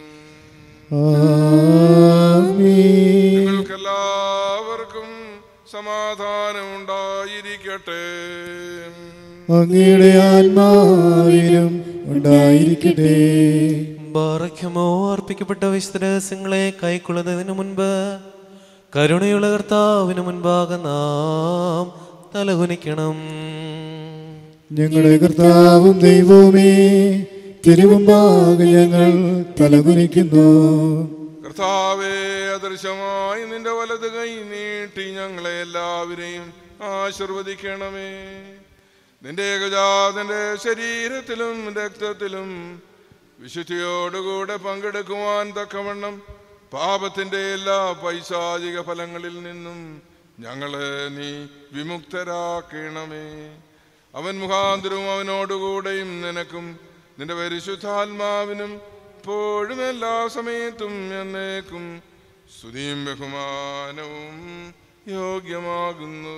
ആമേൻ നിങ്ങൾക്കെല്ലാവർക്കും സമാധാനം ഉണ്ടായിരിക്കട്ടെ അങ്ങയുടെ ആത്മാവിനും ഉണ്ടായിരിക്കട്ടെ ബാറയ്ക്കുമോ അർപ്പിക്കപ്പെട്ട വിശുദ്ധ രഹസ്യങ്ങളെ കൈക്കൊള്ളുന്നതിന് മുൻപ് കരുണയുള്ള കർത്താവിന് മുൻപാകെ നാം തലകുനിക്കണം ഞങ്ങളുടെ കർത്താവും ദൈവവുമേ തിരുമുമ്പാകെ ഞങ്ങൾ തലകുനിക്കുന്നു കർത്താവേ അദൃശ്യമായി നിന്റെ വലത് കൈ നീട്ടി ഞങ്ങളെ എല്ലാവരെയും ആശീർവദിക്കണമേ നിന്റെ ഏകജാതന്റെ ശരീരത്തിലും രക്തത്തിലും വിശുദ്ധിയോടുകൂടെ പങ്കെടുക്കുവാൻ തക്കവണ്ണം പാപത്തിന്റെ എല്ലാ പൈശാചിക ഫലങ്ങളിൽ നിന്നും ഞങ്ങളെ നീ വിമുക്തരാക്കണമേ അവൻ മുഖാന്തരവും അവനോടുകൂടെയും നിനക്കും നിന്റെ പരിശുദ്ധാത്മാവിനും ഇപ്പോഴും എല്ലാ സമയത്തും എന്നേക്കും സ്തുതിയും ബഹുമാനവും യോഗ്യമാകുന്നു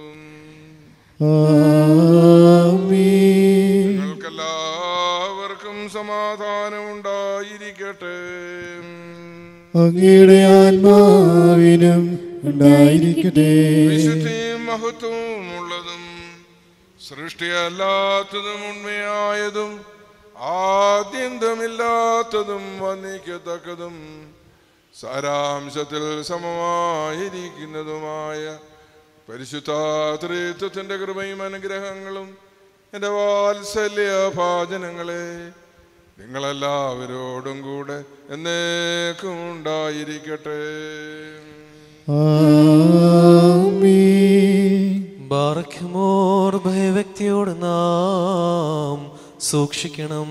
ആമേൻ നിങ്ങൾക്കെല്ലാവർക്കും സമാധാനം ഉണ്ടായിരിക്കട്ടെ അങ്ങയുടെ ആത്മാവിനും ഉണ്ടായിരിക്കട്ടെ വിശുദ്ധിയും മഹത്വവും ഉള്ളതും സൃഷ്ടിയല്ലാത്തതും ഉണ്മയായതും ആദ്യന്തമില്ലാത്തതും വന്നിക്കത്തക്കതും സാരാംശത്തിൽ സമമായിരിക്കുന്നതുമായ പരിശുദ്ധ ത്രിത്വത്തിന്റെ കൃപയും അനുഗ്രഹങ്ങളും എൻ്റെ വാത്സല്യ ഭാജനങ്ങളെ നിങ്ങളെല്ലാവരോടും കൂടെ എന്നേക്കും ഉണ്ടായിരിക്കട്ടെ ആമേൻ ബാറയ്ക്കുമോർ ഭയവ്യക്തിയോട് നാം സൂക്ഷിക്കണം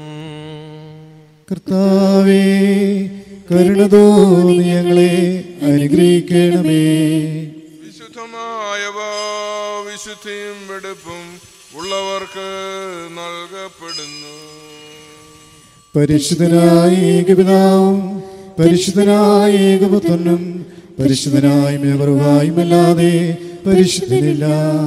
കർത്താവേ കരുണ തോന്നി ഞങ്ങളെ അനുഗ്രഹിക്കണമേ വിശുദ്ധമായവ വിശുദ്ധിയും വെടുപ്പും ഉള്ളവർക്ക് നൽകപ്പെടുന്നു പരിശുദ്ധനായ ഏകപിതാവും പരിശുദ്ധനായ ഏകപുത്രനും പരിശുദ്ധനായ മേവറുവായുമല്ലാതെ പരിശുദ്ധനില്ല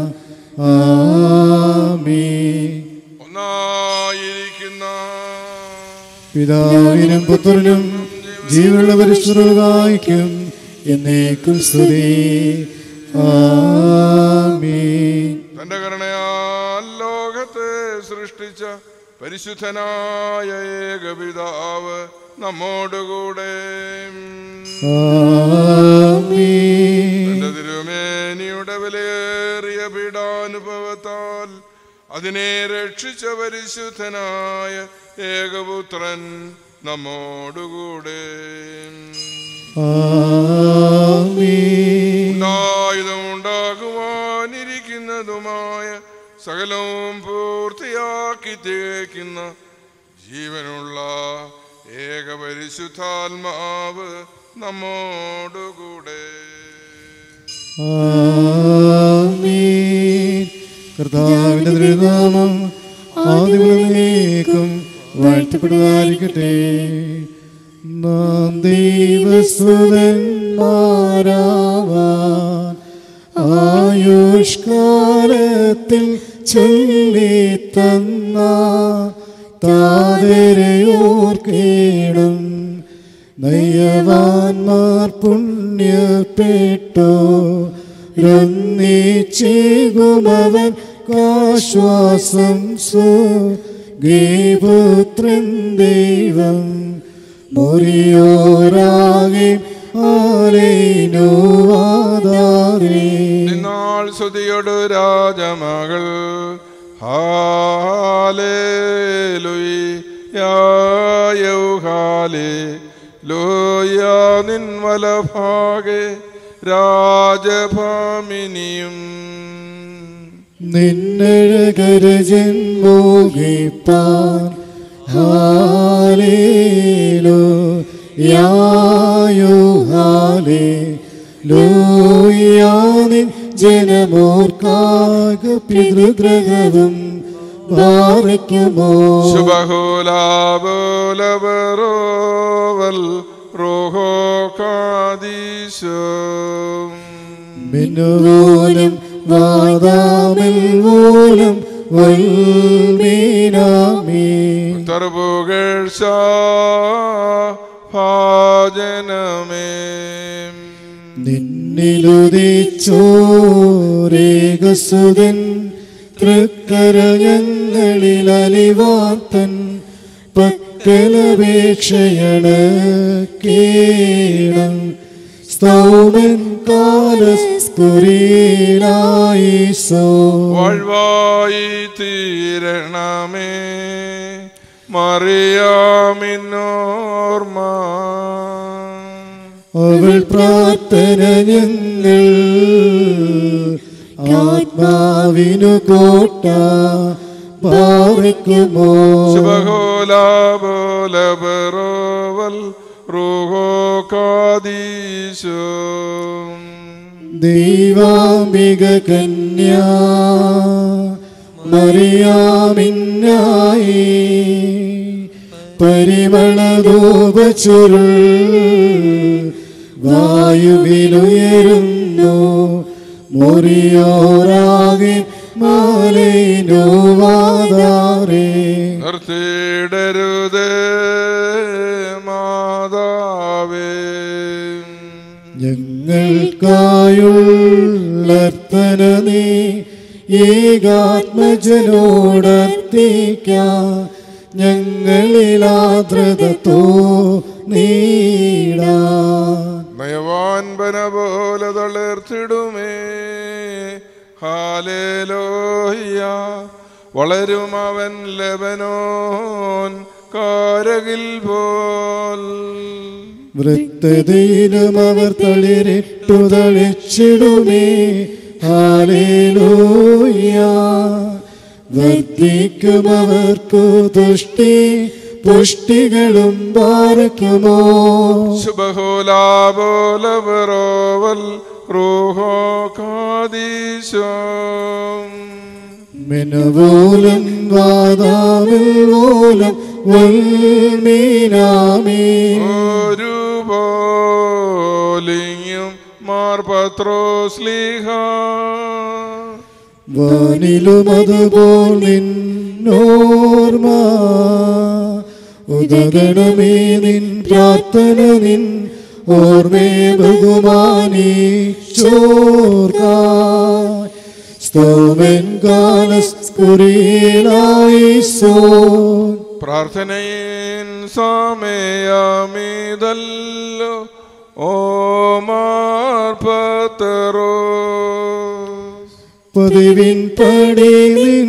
ആമേ ഒന്നായിരിക്കുന്ന പിതാവിനും പുത്രനും ജീവനുള്ള പരിശുദ്ധർവായിക്കും എന്നേക്കും സ്തുതി ആമേ തന്റെ കരുണയാൽ ലോകത്തെ സൃഷ്ടിച്ച പരിശുദ്ധനായ ഏകപിതാവ് നമ്മോടുകൂടെ ആമീൻ തന്റെ തിരുമേനിയുടെ വിലയേറിയ പീഡാനുഭവത്താൽ അതിനെ രക്ഷിച്ച പരിശുദ്ധനായ ഏകപുത്രൻ നമ്മോടുകൂടെ ആമീൻ ഉണ്ടായതും ഉണ്ടാകുവാനിരിക്കുന്നതുമായ സകലവും പൂർത്തിയാക്കി തേക്കുന്ന ജീവനുള്ള ഏക പരിശുദ്ധാത്മാവ് നമ്മോടുകൂടെ ആമീൻ കർത്താവിന്റെ തിരുനാമം ആദ്യമേക്കും വാഴ്ത്തപ്പെടുവായിരിക്കട്ടെ നാം ദൈവസുതന്മാരാവാൻ ആയുഷ്കാലത്തിൽ ചൊല്ലി തന്ന താതരയോർക്കേണം നയവാന്മാർ പുണ്യപ്പെട്ടോ രന്നിച്ചേകുമവൻ കാശ്വാസം സുഗീപുത്രൻ ദൈവം മുറിയോരാകെ ആലേനുവാദാരേ നിന്നാൾ സ്തുതിയൊടു രാജമകൾ ഹാലേ ലോയ നിൻ വലഭാഗെ രാജഭാമിനിയും നിന്നഴകരജൻ മോഹിപ്പാൻ ഹാലേലോ യായോ ഹാലേ ലോയാനിൻ ജനമോർക്കാക പിതൃഗ്രഹവും ഭാരയ്ക്കുമോ ശുഭഹോലാബോലബറോവൽ റോഹോ കാദീശോ മിന്നുപോലും വാദാമിൽ പോലും വൽമീനാമീ തർബുകഴ്ച ഭാജനമേ നിന്നിലുദിച്ചോരേകസുതൻ തൃക്കര ഞങ്ങളിൽ അലിവാത്തൻ പക്കലപേക്ഷയണ് കേണം സ്തൗമൻ കാലസ്കുരീലായിസോ വാഴ്വായി തീരണമേ മറിയാമിന്നോർമ്മ അവൾ പ്രാർത്ഥന ഞങ്ങൾ ആത്മാവിനു കോട്ട പാവയ്ക്കുമോ ശുഭഹോലാബോലബറോവൽ റൂഹോ കാദീശോ ദൈവാംബിക കന്യാ മറിയാമിന്നായി പരിമളദോപച്ചുരുൾ വായുവിലുയരുന്നു മുറിയോറാകെ മാലൈനോവാദാരേ നിർത്തിയിടരുത് മാതാവേ ഞങ്ങൾക്കായുള്ളർത്തന നീ ഏകാത്മജനോടർത്തിക്ക ഞങ്ങളിലാദ്രതോ നീടാ നയവാൻപന പോലെ തളിർത്തിടുമേ ഹാലേലോയ വളരും അവൻ ലബനോൻ കാരകിൽ പോൽ വൃത്തതയിലും അവർ തളിരിട്ടു തളിച്ചിടുമേ ഹാലേലൂയ വർദ്ധിക്കും അവർക്കു തുഷ്ടി പുഷ്ടികളും പാറയ്ക്കുമോ ശുഭഹോലാബോലബറോവൽ റൂഹോ കാദീശോ മിനവോലം വാദാമിൽ പോലും വൽമീനാമേ ഒരു പോലിങ്ങും മാർ പത്രോസ്ലിഹ വാനിലും അതുപോൽ നിന്നോർമ്മ ഉദകണമേ നിൻ പ്രാർത്ഥന നിൻ ഓർമ്മേ ബഹുമാനി ചോർക്ക സ്തോമൻ കാലസ് കുറിയിലായിസോ പ്രാർത്ഥനയിൻ സമയമീതല്ലോ ഓമാർ പത്തറോസ് പതിവിൻ പടി നിൻ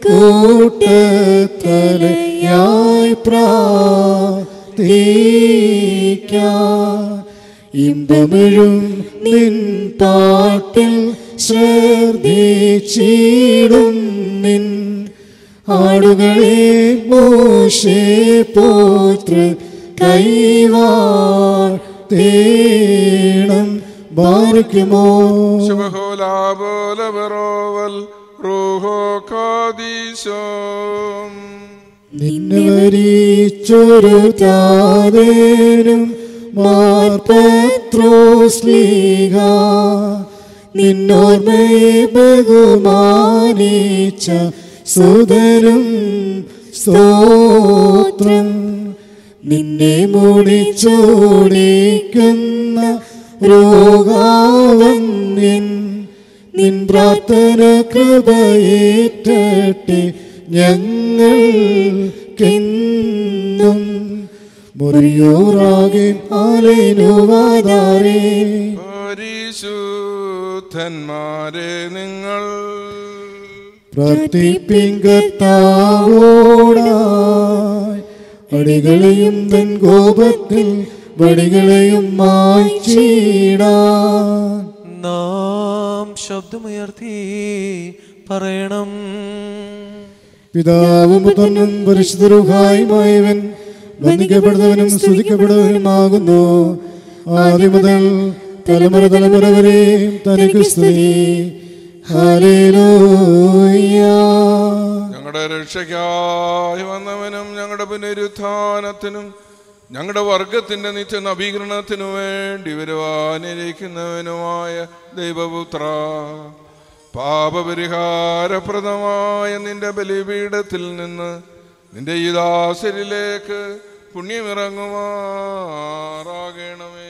കൂട്ടത്തലയായി പ്രാർത്ഥിക്കാൻ ഇമ്പമിഴും നിൻ പാട്ടിൽ ശ്രദ്ധിച്ചിടും നിൻ ആടുകളെ മോശേ പോത്ര കൈവാട്ടേണം ബാരിക്കുമോ ശുഭഹോലാബോലബറോവൽ റൂഹോ കാദീശോം നിന്നെ വരിച്ചൊരു താതേനും മാർപത്രോസ്ലീഹ നിന്നോർമ്മയെ ബഹുമാനിച്ച സുതരും സ്തോത്രം നിന്നെ മൂടിച്ചോടിക്കുന്ന രോഗാവന്യൻ നിൻ പ്രാർത്ഥന കൃപയേറ്റട്ടെ ഞങ്ങൾക്കെന്നും മുറിയോറാകെ ആലയിനുവാതാരേ പരിശുദ്ധന്മാരെ നിങ്ങൾ പ്രാർത്ഥിപ്പിങ്കത്താവോടായി അടികളെയും തൻ കോപത്തിൽ വടികളെയും മായ്ച്ചിടാൻ നാം ശബ്ദമുയർത്തി പറയണം പിതാവും പുത്രനും പരിശുദ്ധരുഹായുമായവൻ വന്ദിക്കപ്പെടുന്നവനും സ്തുതിക്കപ്പെടുന്നവനുമാകുന്നു ആദ്യം മുതൽ തലമുറ തലമുറ വരെ തനിക്ക് സ്തുതി ഹല്ലേലൂയ ഞങ്ങളുടെ രക്ഷയ്ക്കായി വന്നവനും ഞങ്ങളുടെ പുനരുത്ഥാനത്തിനും ഞങ്ങളുടെ വർഗത്തിന്റെ നിത്യ നവീകരണത്തിനു വേണ്ടി വരുവാനിരിക്കുന്നവനുമായ ദൈവപുത്ര പാപപരിഹാരപ്രദമായ നിന്റെ ബലിപീഠത്തിൽ നിന്ന് നിന്റെ ഈ ദാസരിലേക്ക് പുണ്യമിറങ്ങുമാറാകണമേ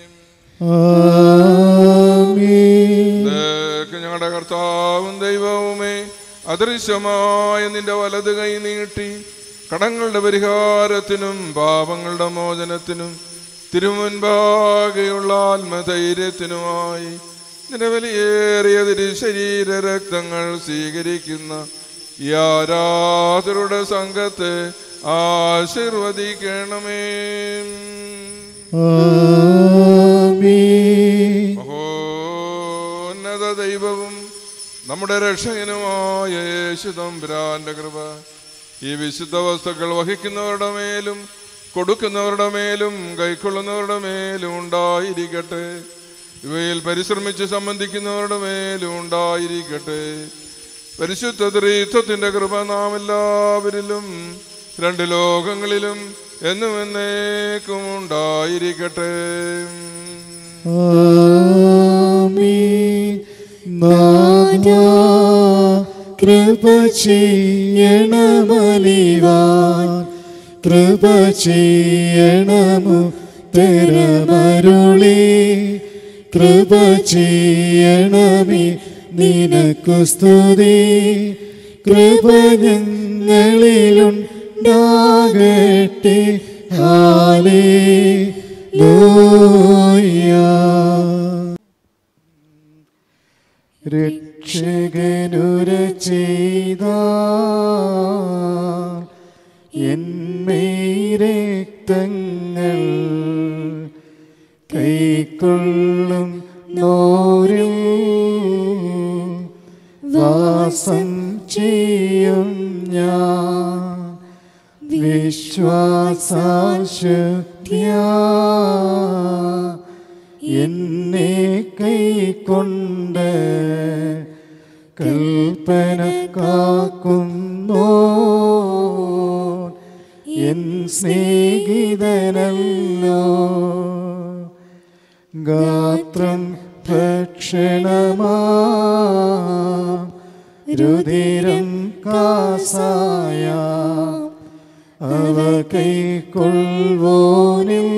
ആമീൻ നിനക്ക് ഞങ്ങളുടെ കർത്താവും ദൈവവുമേ അദൃശ്യമായ നിന്റെ വലത് കൈ നീട്ടി കടങ്ങളുടെ പരിഹാരത്തിനും പാപങ്ങളുടെ മോചനത്തിനും തിരുമുൻപാകെയുള്ള ആത്മധൈര്യത്തിനുമായി നിന്റെ വിലയേറിയ തിരു ശരീര രക്തങ്ങൾ സ്വീകരിക്കുന്ന ഈ ആരാധരുടെ സംഘത്തെ ആശീർവദിക്കണമേ ആമീൻ മഹോന്നത ദൈവവും നമ്മുടെ രക്ഷകനുമായ യേശു തമ്പുരാന്റെ കൃപ ഈ വിശുദ്ധ വസ്തുക്കൾ വഹിക്കുന്നവരുടെ മേലും കൊടുക്കുന്നവരുടെ മേലും കൈക്കൊള്ളുന്നവരുടെ മേലും ഉണ്ടായിരിക്കട്ടെ ഇവയിൽ പരിശ്രമിച്ച് സംബന്ധിക്കുന്നവരുടെ മേലും ഉണ്ടായിരിക്കട്ടെ പരിശുദ്ധ ത്രീത്വത്തിന്റെ കൃപ നാം എല്ലാവരിലും രണ്ട് ലോകങ്ങളിലും എന്നും എന്നേക്കും ഉണ്ടായിരിക്കട്ടെ ആമീൻ നാഥ കൃപ ചെയ്യണമലിവാൻ കൃപ ചെയ്യണമു തെരമരുളി കൃപ ചെയ്യണമേ നിനക്കു സ്തുതി കൃപ ഞങ്ങളിലുണ്ടാകട്ടെ ഹാലേ രക്ഷകനുര ചെയ്ത രക്തങ്ങൾ കൈക്കൊള്ളും നോരിൽ വാസം ചെയ്യും ഞാൻ വിശ്വാസാശുദ്ധ്യാ എന്നെ കൈക്കൊണ്ട് കൽപ്പന കാക്കുന്നോ എൻ സ്നേഹിതനല്ലോ ഗാത്രം ഭക്ഷണമാ രുതിരം കാസായ അവ കൈക്കൊള്ളുവോനിൽ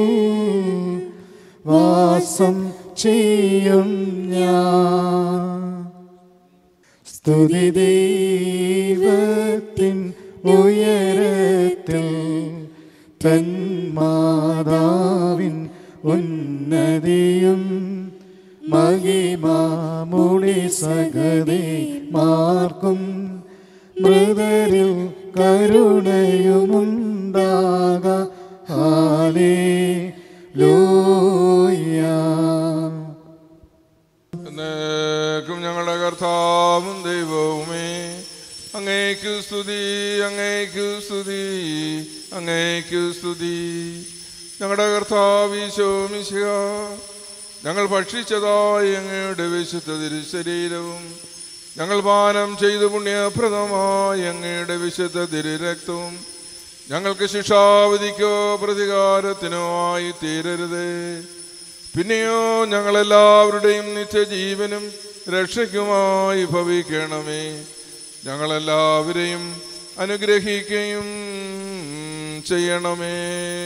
വാസം ചെയ്യും ഞാൻ സ്തുതി ദൈവത്തിൻ ഉയരത്തിൽ തന്മാതാവിൻ ഉന്നതിയും മഹിമാമുടി സഗതി മാർക്കും മൃതരിൽ കരുണയുമുണ്ടാക ഹാലേ എന്നേക്കും ഞങ്ങളുടെ കർത്താവും ദൈവവുമേ അങ്ങേക്കു സ്തുതി അങ്ങേക്കു സ്തുതി അങ്ങേക്കു സ്തുതി ഞങ്ങളുടെ കർത്താവീശോ മിശിഹ ഞങ്ങൾ ഭക്ഷിച്ചതായി അങ്ങയുടെ വിശുദ്ധ തിരുശരീരവും ഞങ്ങൾ പാനം ചെയ്തു പുണ്യപ്രദമായി അങ്ങയുടെ വിശുദ്ധ തിരുരക്തവും ഞങ്ങൾക്ക് ശിക്ഷാവിധിക്കോ പ്രതികാരത്തിനോ ആയി തീരരുതേ പിന്നെയോ ഞങ്ങളെല്ലാവരുടെയും നിത്യജീവനും രക്ഷയ്ക്കുമായി ഭവിക്കണമേ ഞങ്ങളെല്ലാവരെയും അനുഗ്രഹിക്കുകയും ചെയ്യണമേ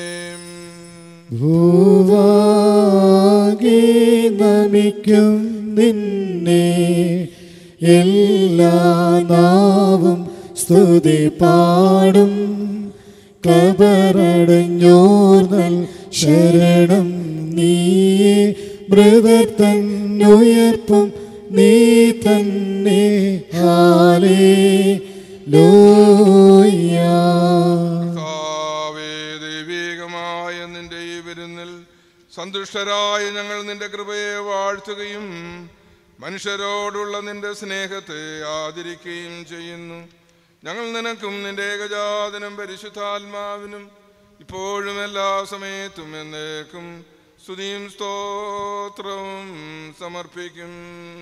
ഭൂവാകെ നമിക്കും നിന്നെ എല്ലാ നാവും സ്തുതി പാടും കബറടഞ്ഞോർ നൽ ശരണം നീയെ മൃതർ തന്നുയർപ്പും നീ തന്നെ ഹാലേ കർത്താവേ, ദൈവികമായ നിന്റെ ഈ വിരുന്നിൽ സന്തുഷ്ടരായ ഞങ്ങൾ നിന്റെ കൃപയെ വാഴ്ത്തുകയും മനുഷ്യരോടുള്ള നിന്റെ സ്നേഹത്തെ ആദരിക്കുകയും ചെയ്യുന്നു ഞങ്ങൾ നിനക്കും നിന്റെ ഏകജാതനും പരിശുദ്ധാത്മാവിനും ഇപ്പോഴും എല്ലാ സമയത്തും എന്നേക്കും സ്തുതിയും സ്തോത്രവും സമർപ്പിക്കും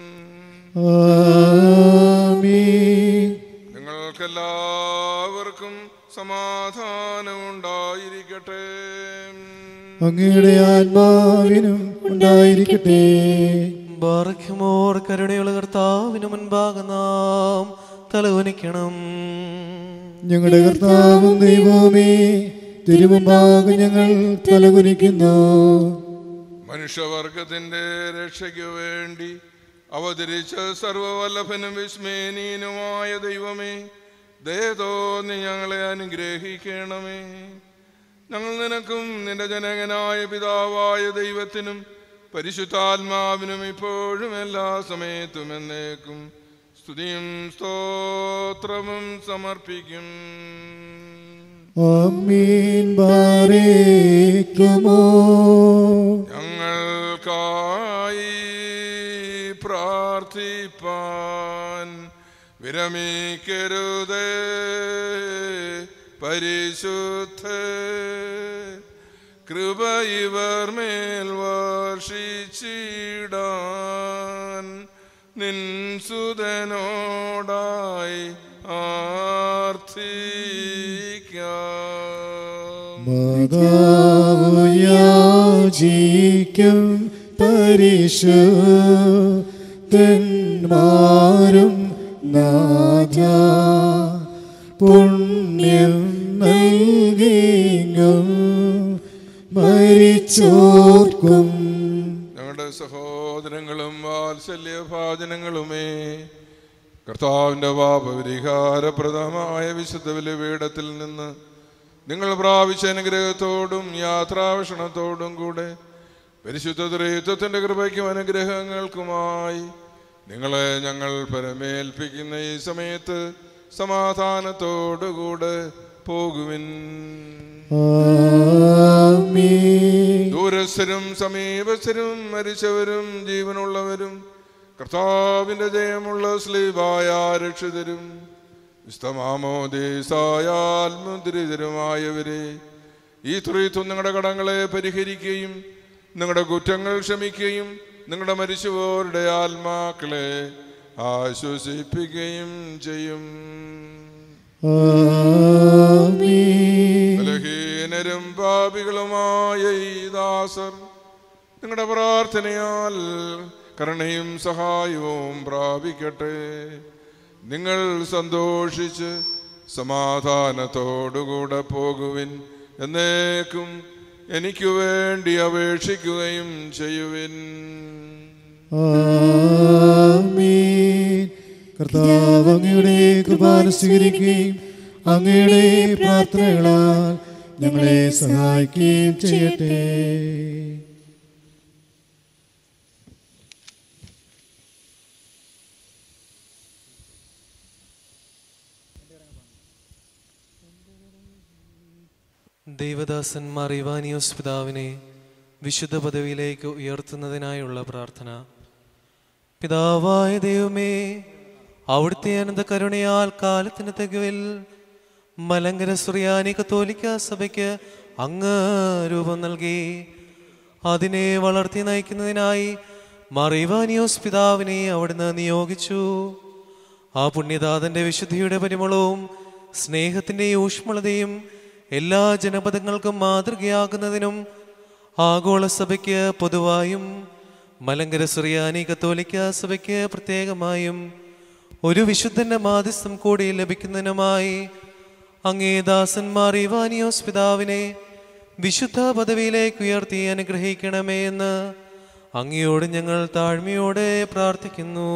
ആമീൻ നിങ്ങൾക്കെല്ലാവർക്കും സമാധാനം ഉണ്ടായിരിക്കട്ടെ അങ്ങയുടെ ആത്മാവിനും ഉണ്ടായിരിക്കട്ടെ ബാറയ്ക്കുമോർ കരുണയുള്ള കർത്താവിന് മുൻപാകെ നാം തലകുനിക്കണം ഞങ്ങളുടെ കർത്താവും ദൈവവുമേ തിരുമുമ്പാകെ ഞങ്ങൾ തലകുനിക്കുന്നു മനുഷ്യവർഗത്തിന്റെ രക്ഷയ്ക്കു വേണ്ടി അവതരിച്ച സർവവല്ലഭനും വിസ്മേനീനുമായ ദൈവമേ ദയതോന്നി ഞങ്ങളെ അനുഗ്രഹിക്കണമേ ഞങ്ങൾ നിനക്കും നിന്റെ ജനകനായ പിതാവായ ദൈവത്തിനും പരിശുദ്ധാത്മാവിനും ഇപ്പോഴും എല്ലാ സമയത്തും എന്നേക്കും സ്തുതിയും സ്തോത്രവും സമർപ്പിക്കും ആമീൻ ബാരേക്കുമോ ഞങ്ങൾക്കായി പ്രാർത്ഥിപ്പാൻ വിരമിക്കരുതേ പരിശുദ്ധ കൃപ ഇവർ മേൽ വർഷിച്ചിടാൻ നിൻ സുതനോടായി ആർത്ഥിക്കാം മാതാവ് യാചിക്കും പരിശുദ്ധന്മാരും നാഥ പുണ്യം നൽകിയും മരിച്ചോർക്കും ഞങ്ങളുടെ സഹോദരങ്ങളും വാത്സല്യഭാചനങ്ങളുമേ കർത്താവിൻ്റെ പാപപരിഹാരപ്രദമായ വിശുദ്ധ ബലിപീഠത്തിൽ നിന്ന് നിങ്ങൾ പ്രാപിച്ച അനുഗ്രഹത്തോടും യാത്രാഭക്ഷണത്തോടും കൂടെ പരിശുദ്ധ ത്രിത്വത്തിൻ്റെ കൃപയ്ക്കും അനുഗ്രഹങ്ങൾക്കുമായി നിങ്ങളെ ഞങ്ങൾ പരമേൽപ്പിക്കുന്ന ഈ സമയത്ത് സമാധാനത്തോടുകൂടെ പോകുവിൻ ആമീൻ ദൂരസ്ഥരും സമീപസ്ഥരും മരിച്ചവരും ജീവനുള്ളവരും കർത്താവിന്റെ ജയമുള്ള സ്ലീവായ രക്ഷിതരും വിസ്തമാമോദേശായാൽ മുദ്രിതരുമായവരെ ഈ ത്രിത്വം നിങ്ങളുടെ കടങ്ങളെ പരിഹരിക്കുകയും നിങ്ങളുടെ കുറ്റങ്ങൾ ക്ഷമിക്കുകയും നിങ്ങളുടെ മരിച്ചുപോരുടെ ആത്മാക്കളെ ആശ്വസിപ്പിക്കുകയും ചെയ്യും ആമീൻ ബലഹീനരും പാപികളുമായ ഈ ദാസർ നിങ്ങളുടെ പ്രാർത്ഥനയാൽ കരുണയും സഹായവും പ്രാപിക്കട്ടെ നിങ്ങൾ സന്തോഷിച്ച് സമാധാനത്തോടുകൂടെ പോകുവിൻ എന്നേക്കും എനിക്ക് വേണ്ടി അപേക്ഷിക്കുകയും ചെയ്യുവിൻ ആമീൻ കർത്താവ് അങ്ങയുടെ കൃപാന സ്വീകരിക്കുകയും അങ്ങയുടെ പ്രാർത്ഥനകളാൽ ഞങ്ങളെ സഹായിക്കുകയും ചെയ്യട്ടെ ദൈവദാസന്മാർ ഇവാനിയോസ് പിതാവിനെ വിശുദ്ധ പദവിയിലേക്ക് ഉയർത്തുന്നതിനായുള്ള പ്രാർത്ഥന പിതാവായ ദൈവമേ അവിടുത്തെ അനന്ത കരുണയാൽ കാലത്തിന് തികവിൽ മലങ്കര സുറിയാനി കത്തോലിക്ക സഭയ്ക്ക് അങ്ങ് രൂപം നൽകി അതിനെ വളർത്തി നയിക്കുന്നതിനായി മറിവാനിയോസ് പിതാവിനെ അവിടുന്ന് നിയോഗിച്ചു ആ പുണ്യദാതന്റെ വിശുദ്ധിയുടെ പരിമളവും സ്നേഹത്തിന്റെ ഊഷ്മളതയും എല്ലാ ജനപദങ്ങൾക്കും മാതൃകയാകുന്നതിനും ആഗോള സഭയ്ക്ക് പൊതുവായും മലങ്കര സുറിയാനി കത്തോലിക്ക സഭയ്ക്ക് പ്രത്യേകമായും ഒരു വിശുദ്ധന്റെ മാധ്യസ്ഥം കൂടി ലഭിക്കുന്നതിനുമായി അങ്ങേ ദാസന്മാർ ഇവാനിയോസ് പിതാവിനെ വിശുദ്ധ പദവിയിലേക്ക് ഉയർത്തി അനുഗ്രഹിക്കണമേ എന്ന് അങ്ങയോട് ഞങ്ങൾ താഴ്മയോടെ പ്രാർത്ഥിക്കുന്നു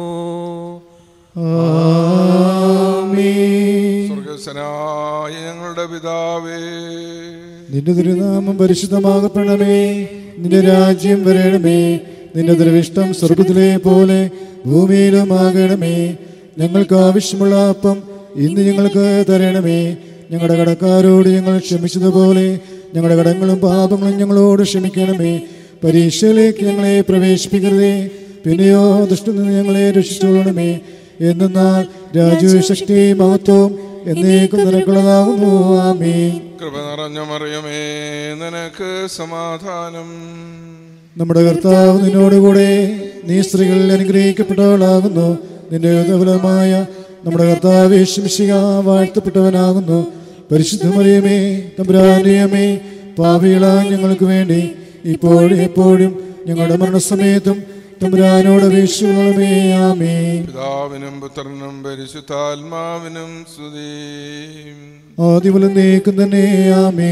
സ്വർഗസ്വനായ ഞങ്ങളുടെ പിതാവേ നിന്റെ തിരുനാമം പരിശുദ്ധമാകപ്പെടണമേ നിന്റെ രാജ്യം വരണമേ നിന്റെ ദൃവിഷ്ടം സ്വർഗത്തിലെ പോലെ ഭൂമിയിലും ആകണമേ ഞങ്ങൾക്ക് ആവശ്യമുള്ള അപ്പം ഇന്ന് ഞങ്ങൾക്ക് തരണമേ ഞങ്ങളുടെ കടക്കാരോട് ഞങ്ങൾ ക്ഷമിച്ചതുപോലെ ഞങ്ങളുടെ കടങ്ങളും പാപങ്ങളും ഞങ്ങളോട് ക്ഷമിക്കണമേ പരീക്ഷയിലേക്ക് ഞങ്ങളെ പ്രവേശിപ്പിക്കരുതേ പിന്നെയോ ദുഷ്ടനിൽ നിന്ന് ഞങ്ങളെ രക്ഷിച്ചുകൊള്ളണമേ എന്നാൽ രാജ്യവും ശക്തി മഹത്വവും എന്നേക്കും നിനക്കുള്ളതാകുന്നു ആമേ കൃപ നിറഞ്ഞ മറിയമേ നിനക്ക് സമാധാനം നമ്മുടെ കർത്താവ് നിന്നോടുകൂടെ നീ സ്ത്രീകളിൽ അനുഗ്രഹിക്കപ്പെട്ടവളാകുന്നു നിന്റെ ഫലമായ നമ്മുടെ കർത്താവ് യേശുമിശിഹ വാഴ്ത്തപ്പെട്ടവനാകുന്നു പരിശുദ്ധ മറിയമേ തമ്പുരാനിയമേ പാപികളായ ഞങ്ങൾക്ക് വേണ്ടി ഇപ്പോഴും എപ്പോഴും ഞങ്ങളുടെ മരണസമയത്തും തമ്പുരാനോട് അപേക്ഷിക്കണമേ ആമേ പിതാവിനും പുത്രനും പരിശുദ്ധാത്മാവിനും സ്തുതി ആദ്യമുല നീക്കും തന്നെ ആമേ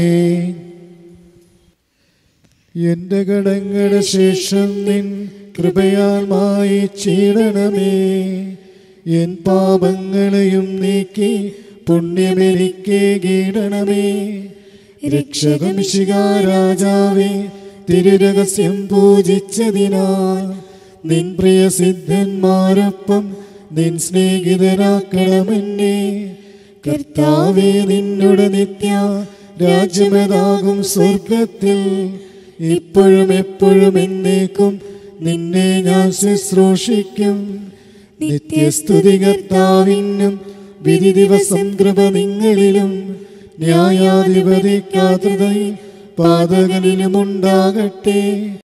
എന്റെ കടങ്ങളുടെ ശേഷം നിൻ കൃപയാൽ മായിച്ചിടണമേ എൻ പാപങ്ങളെയും നീക്കി പുണ്യമെനിക്ക് കീടണമേ രക്ഷകമിശിക രാജാവേ തിരുരഹസ്യം പൂജിച്ചതിനാൽ നിൻ പ്രിയ സിദ്ധന്മാരൊപ്പം നിൻ സ്നേഹിതരാക്കണമെന്നേ കർത്താവേ നിന്നോട് നിത്യ രാജ്യമതാകും സ്വർഗത്തിൽ ഇപ്പോഴും എപ്പോഴും എന്നേക്കും നിന്നെ ഞാൻ ശുശ്രൂഷിക്കും നിത്യസ്തുതി കർത്താവിനും വിധി ദിവസം കൃപ നിങ്ങളിലും ന്യായാധിപതി കാതൃതയും പാതകനിലും ഉണ്ടാകട്ടെ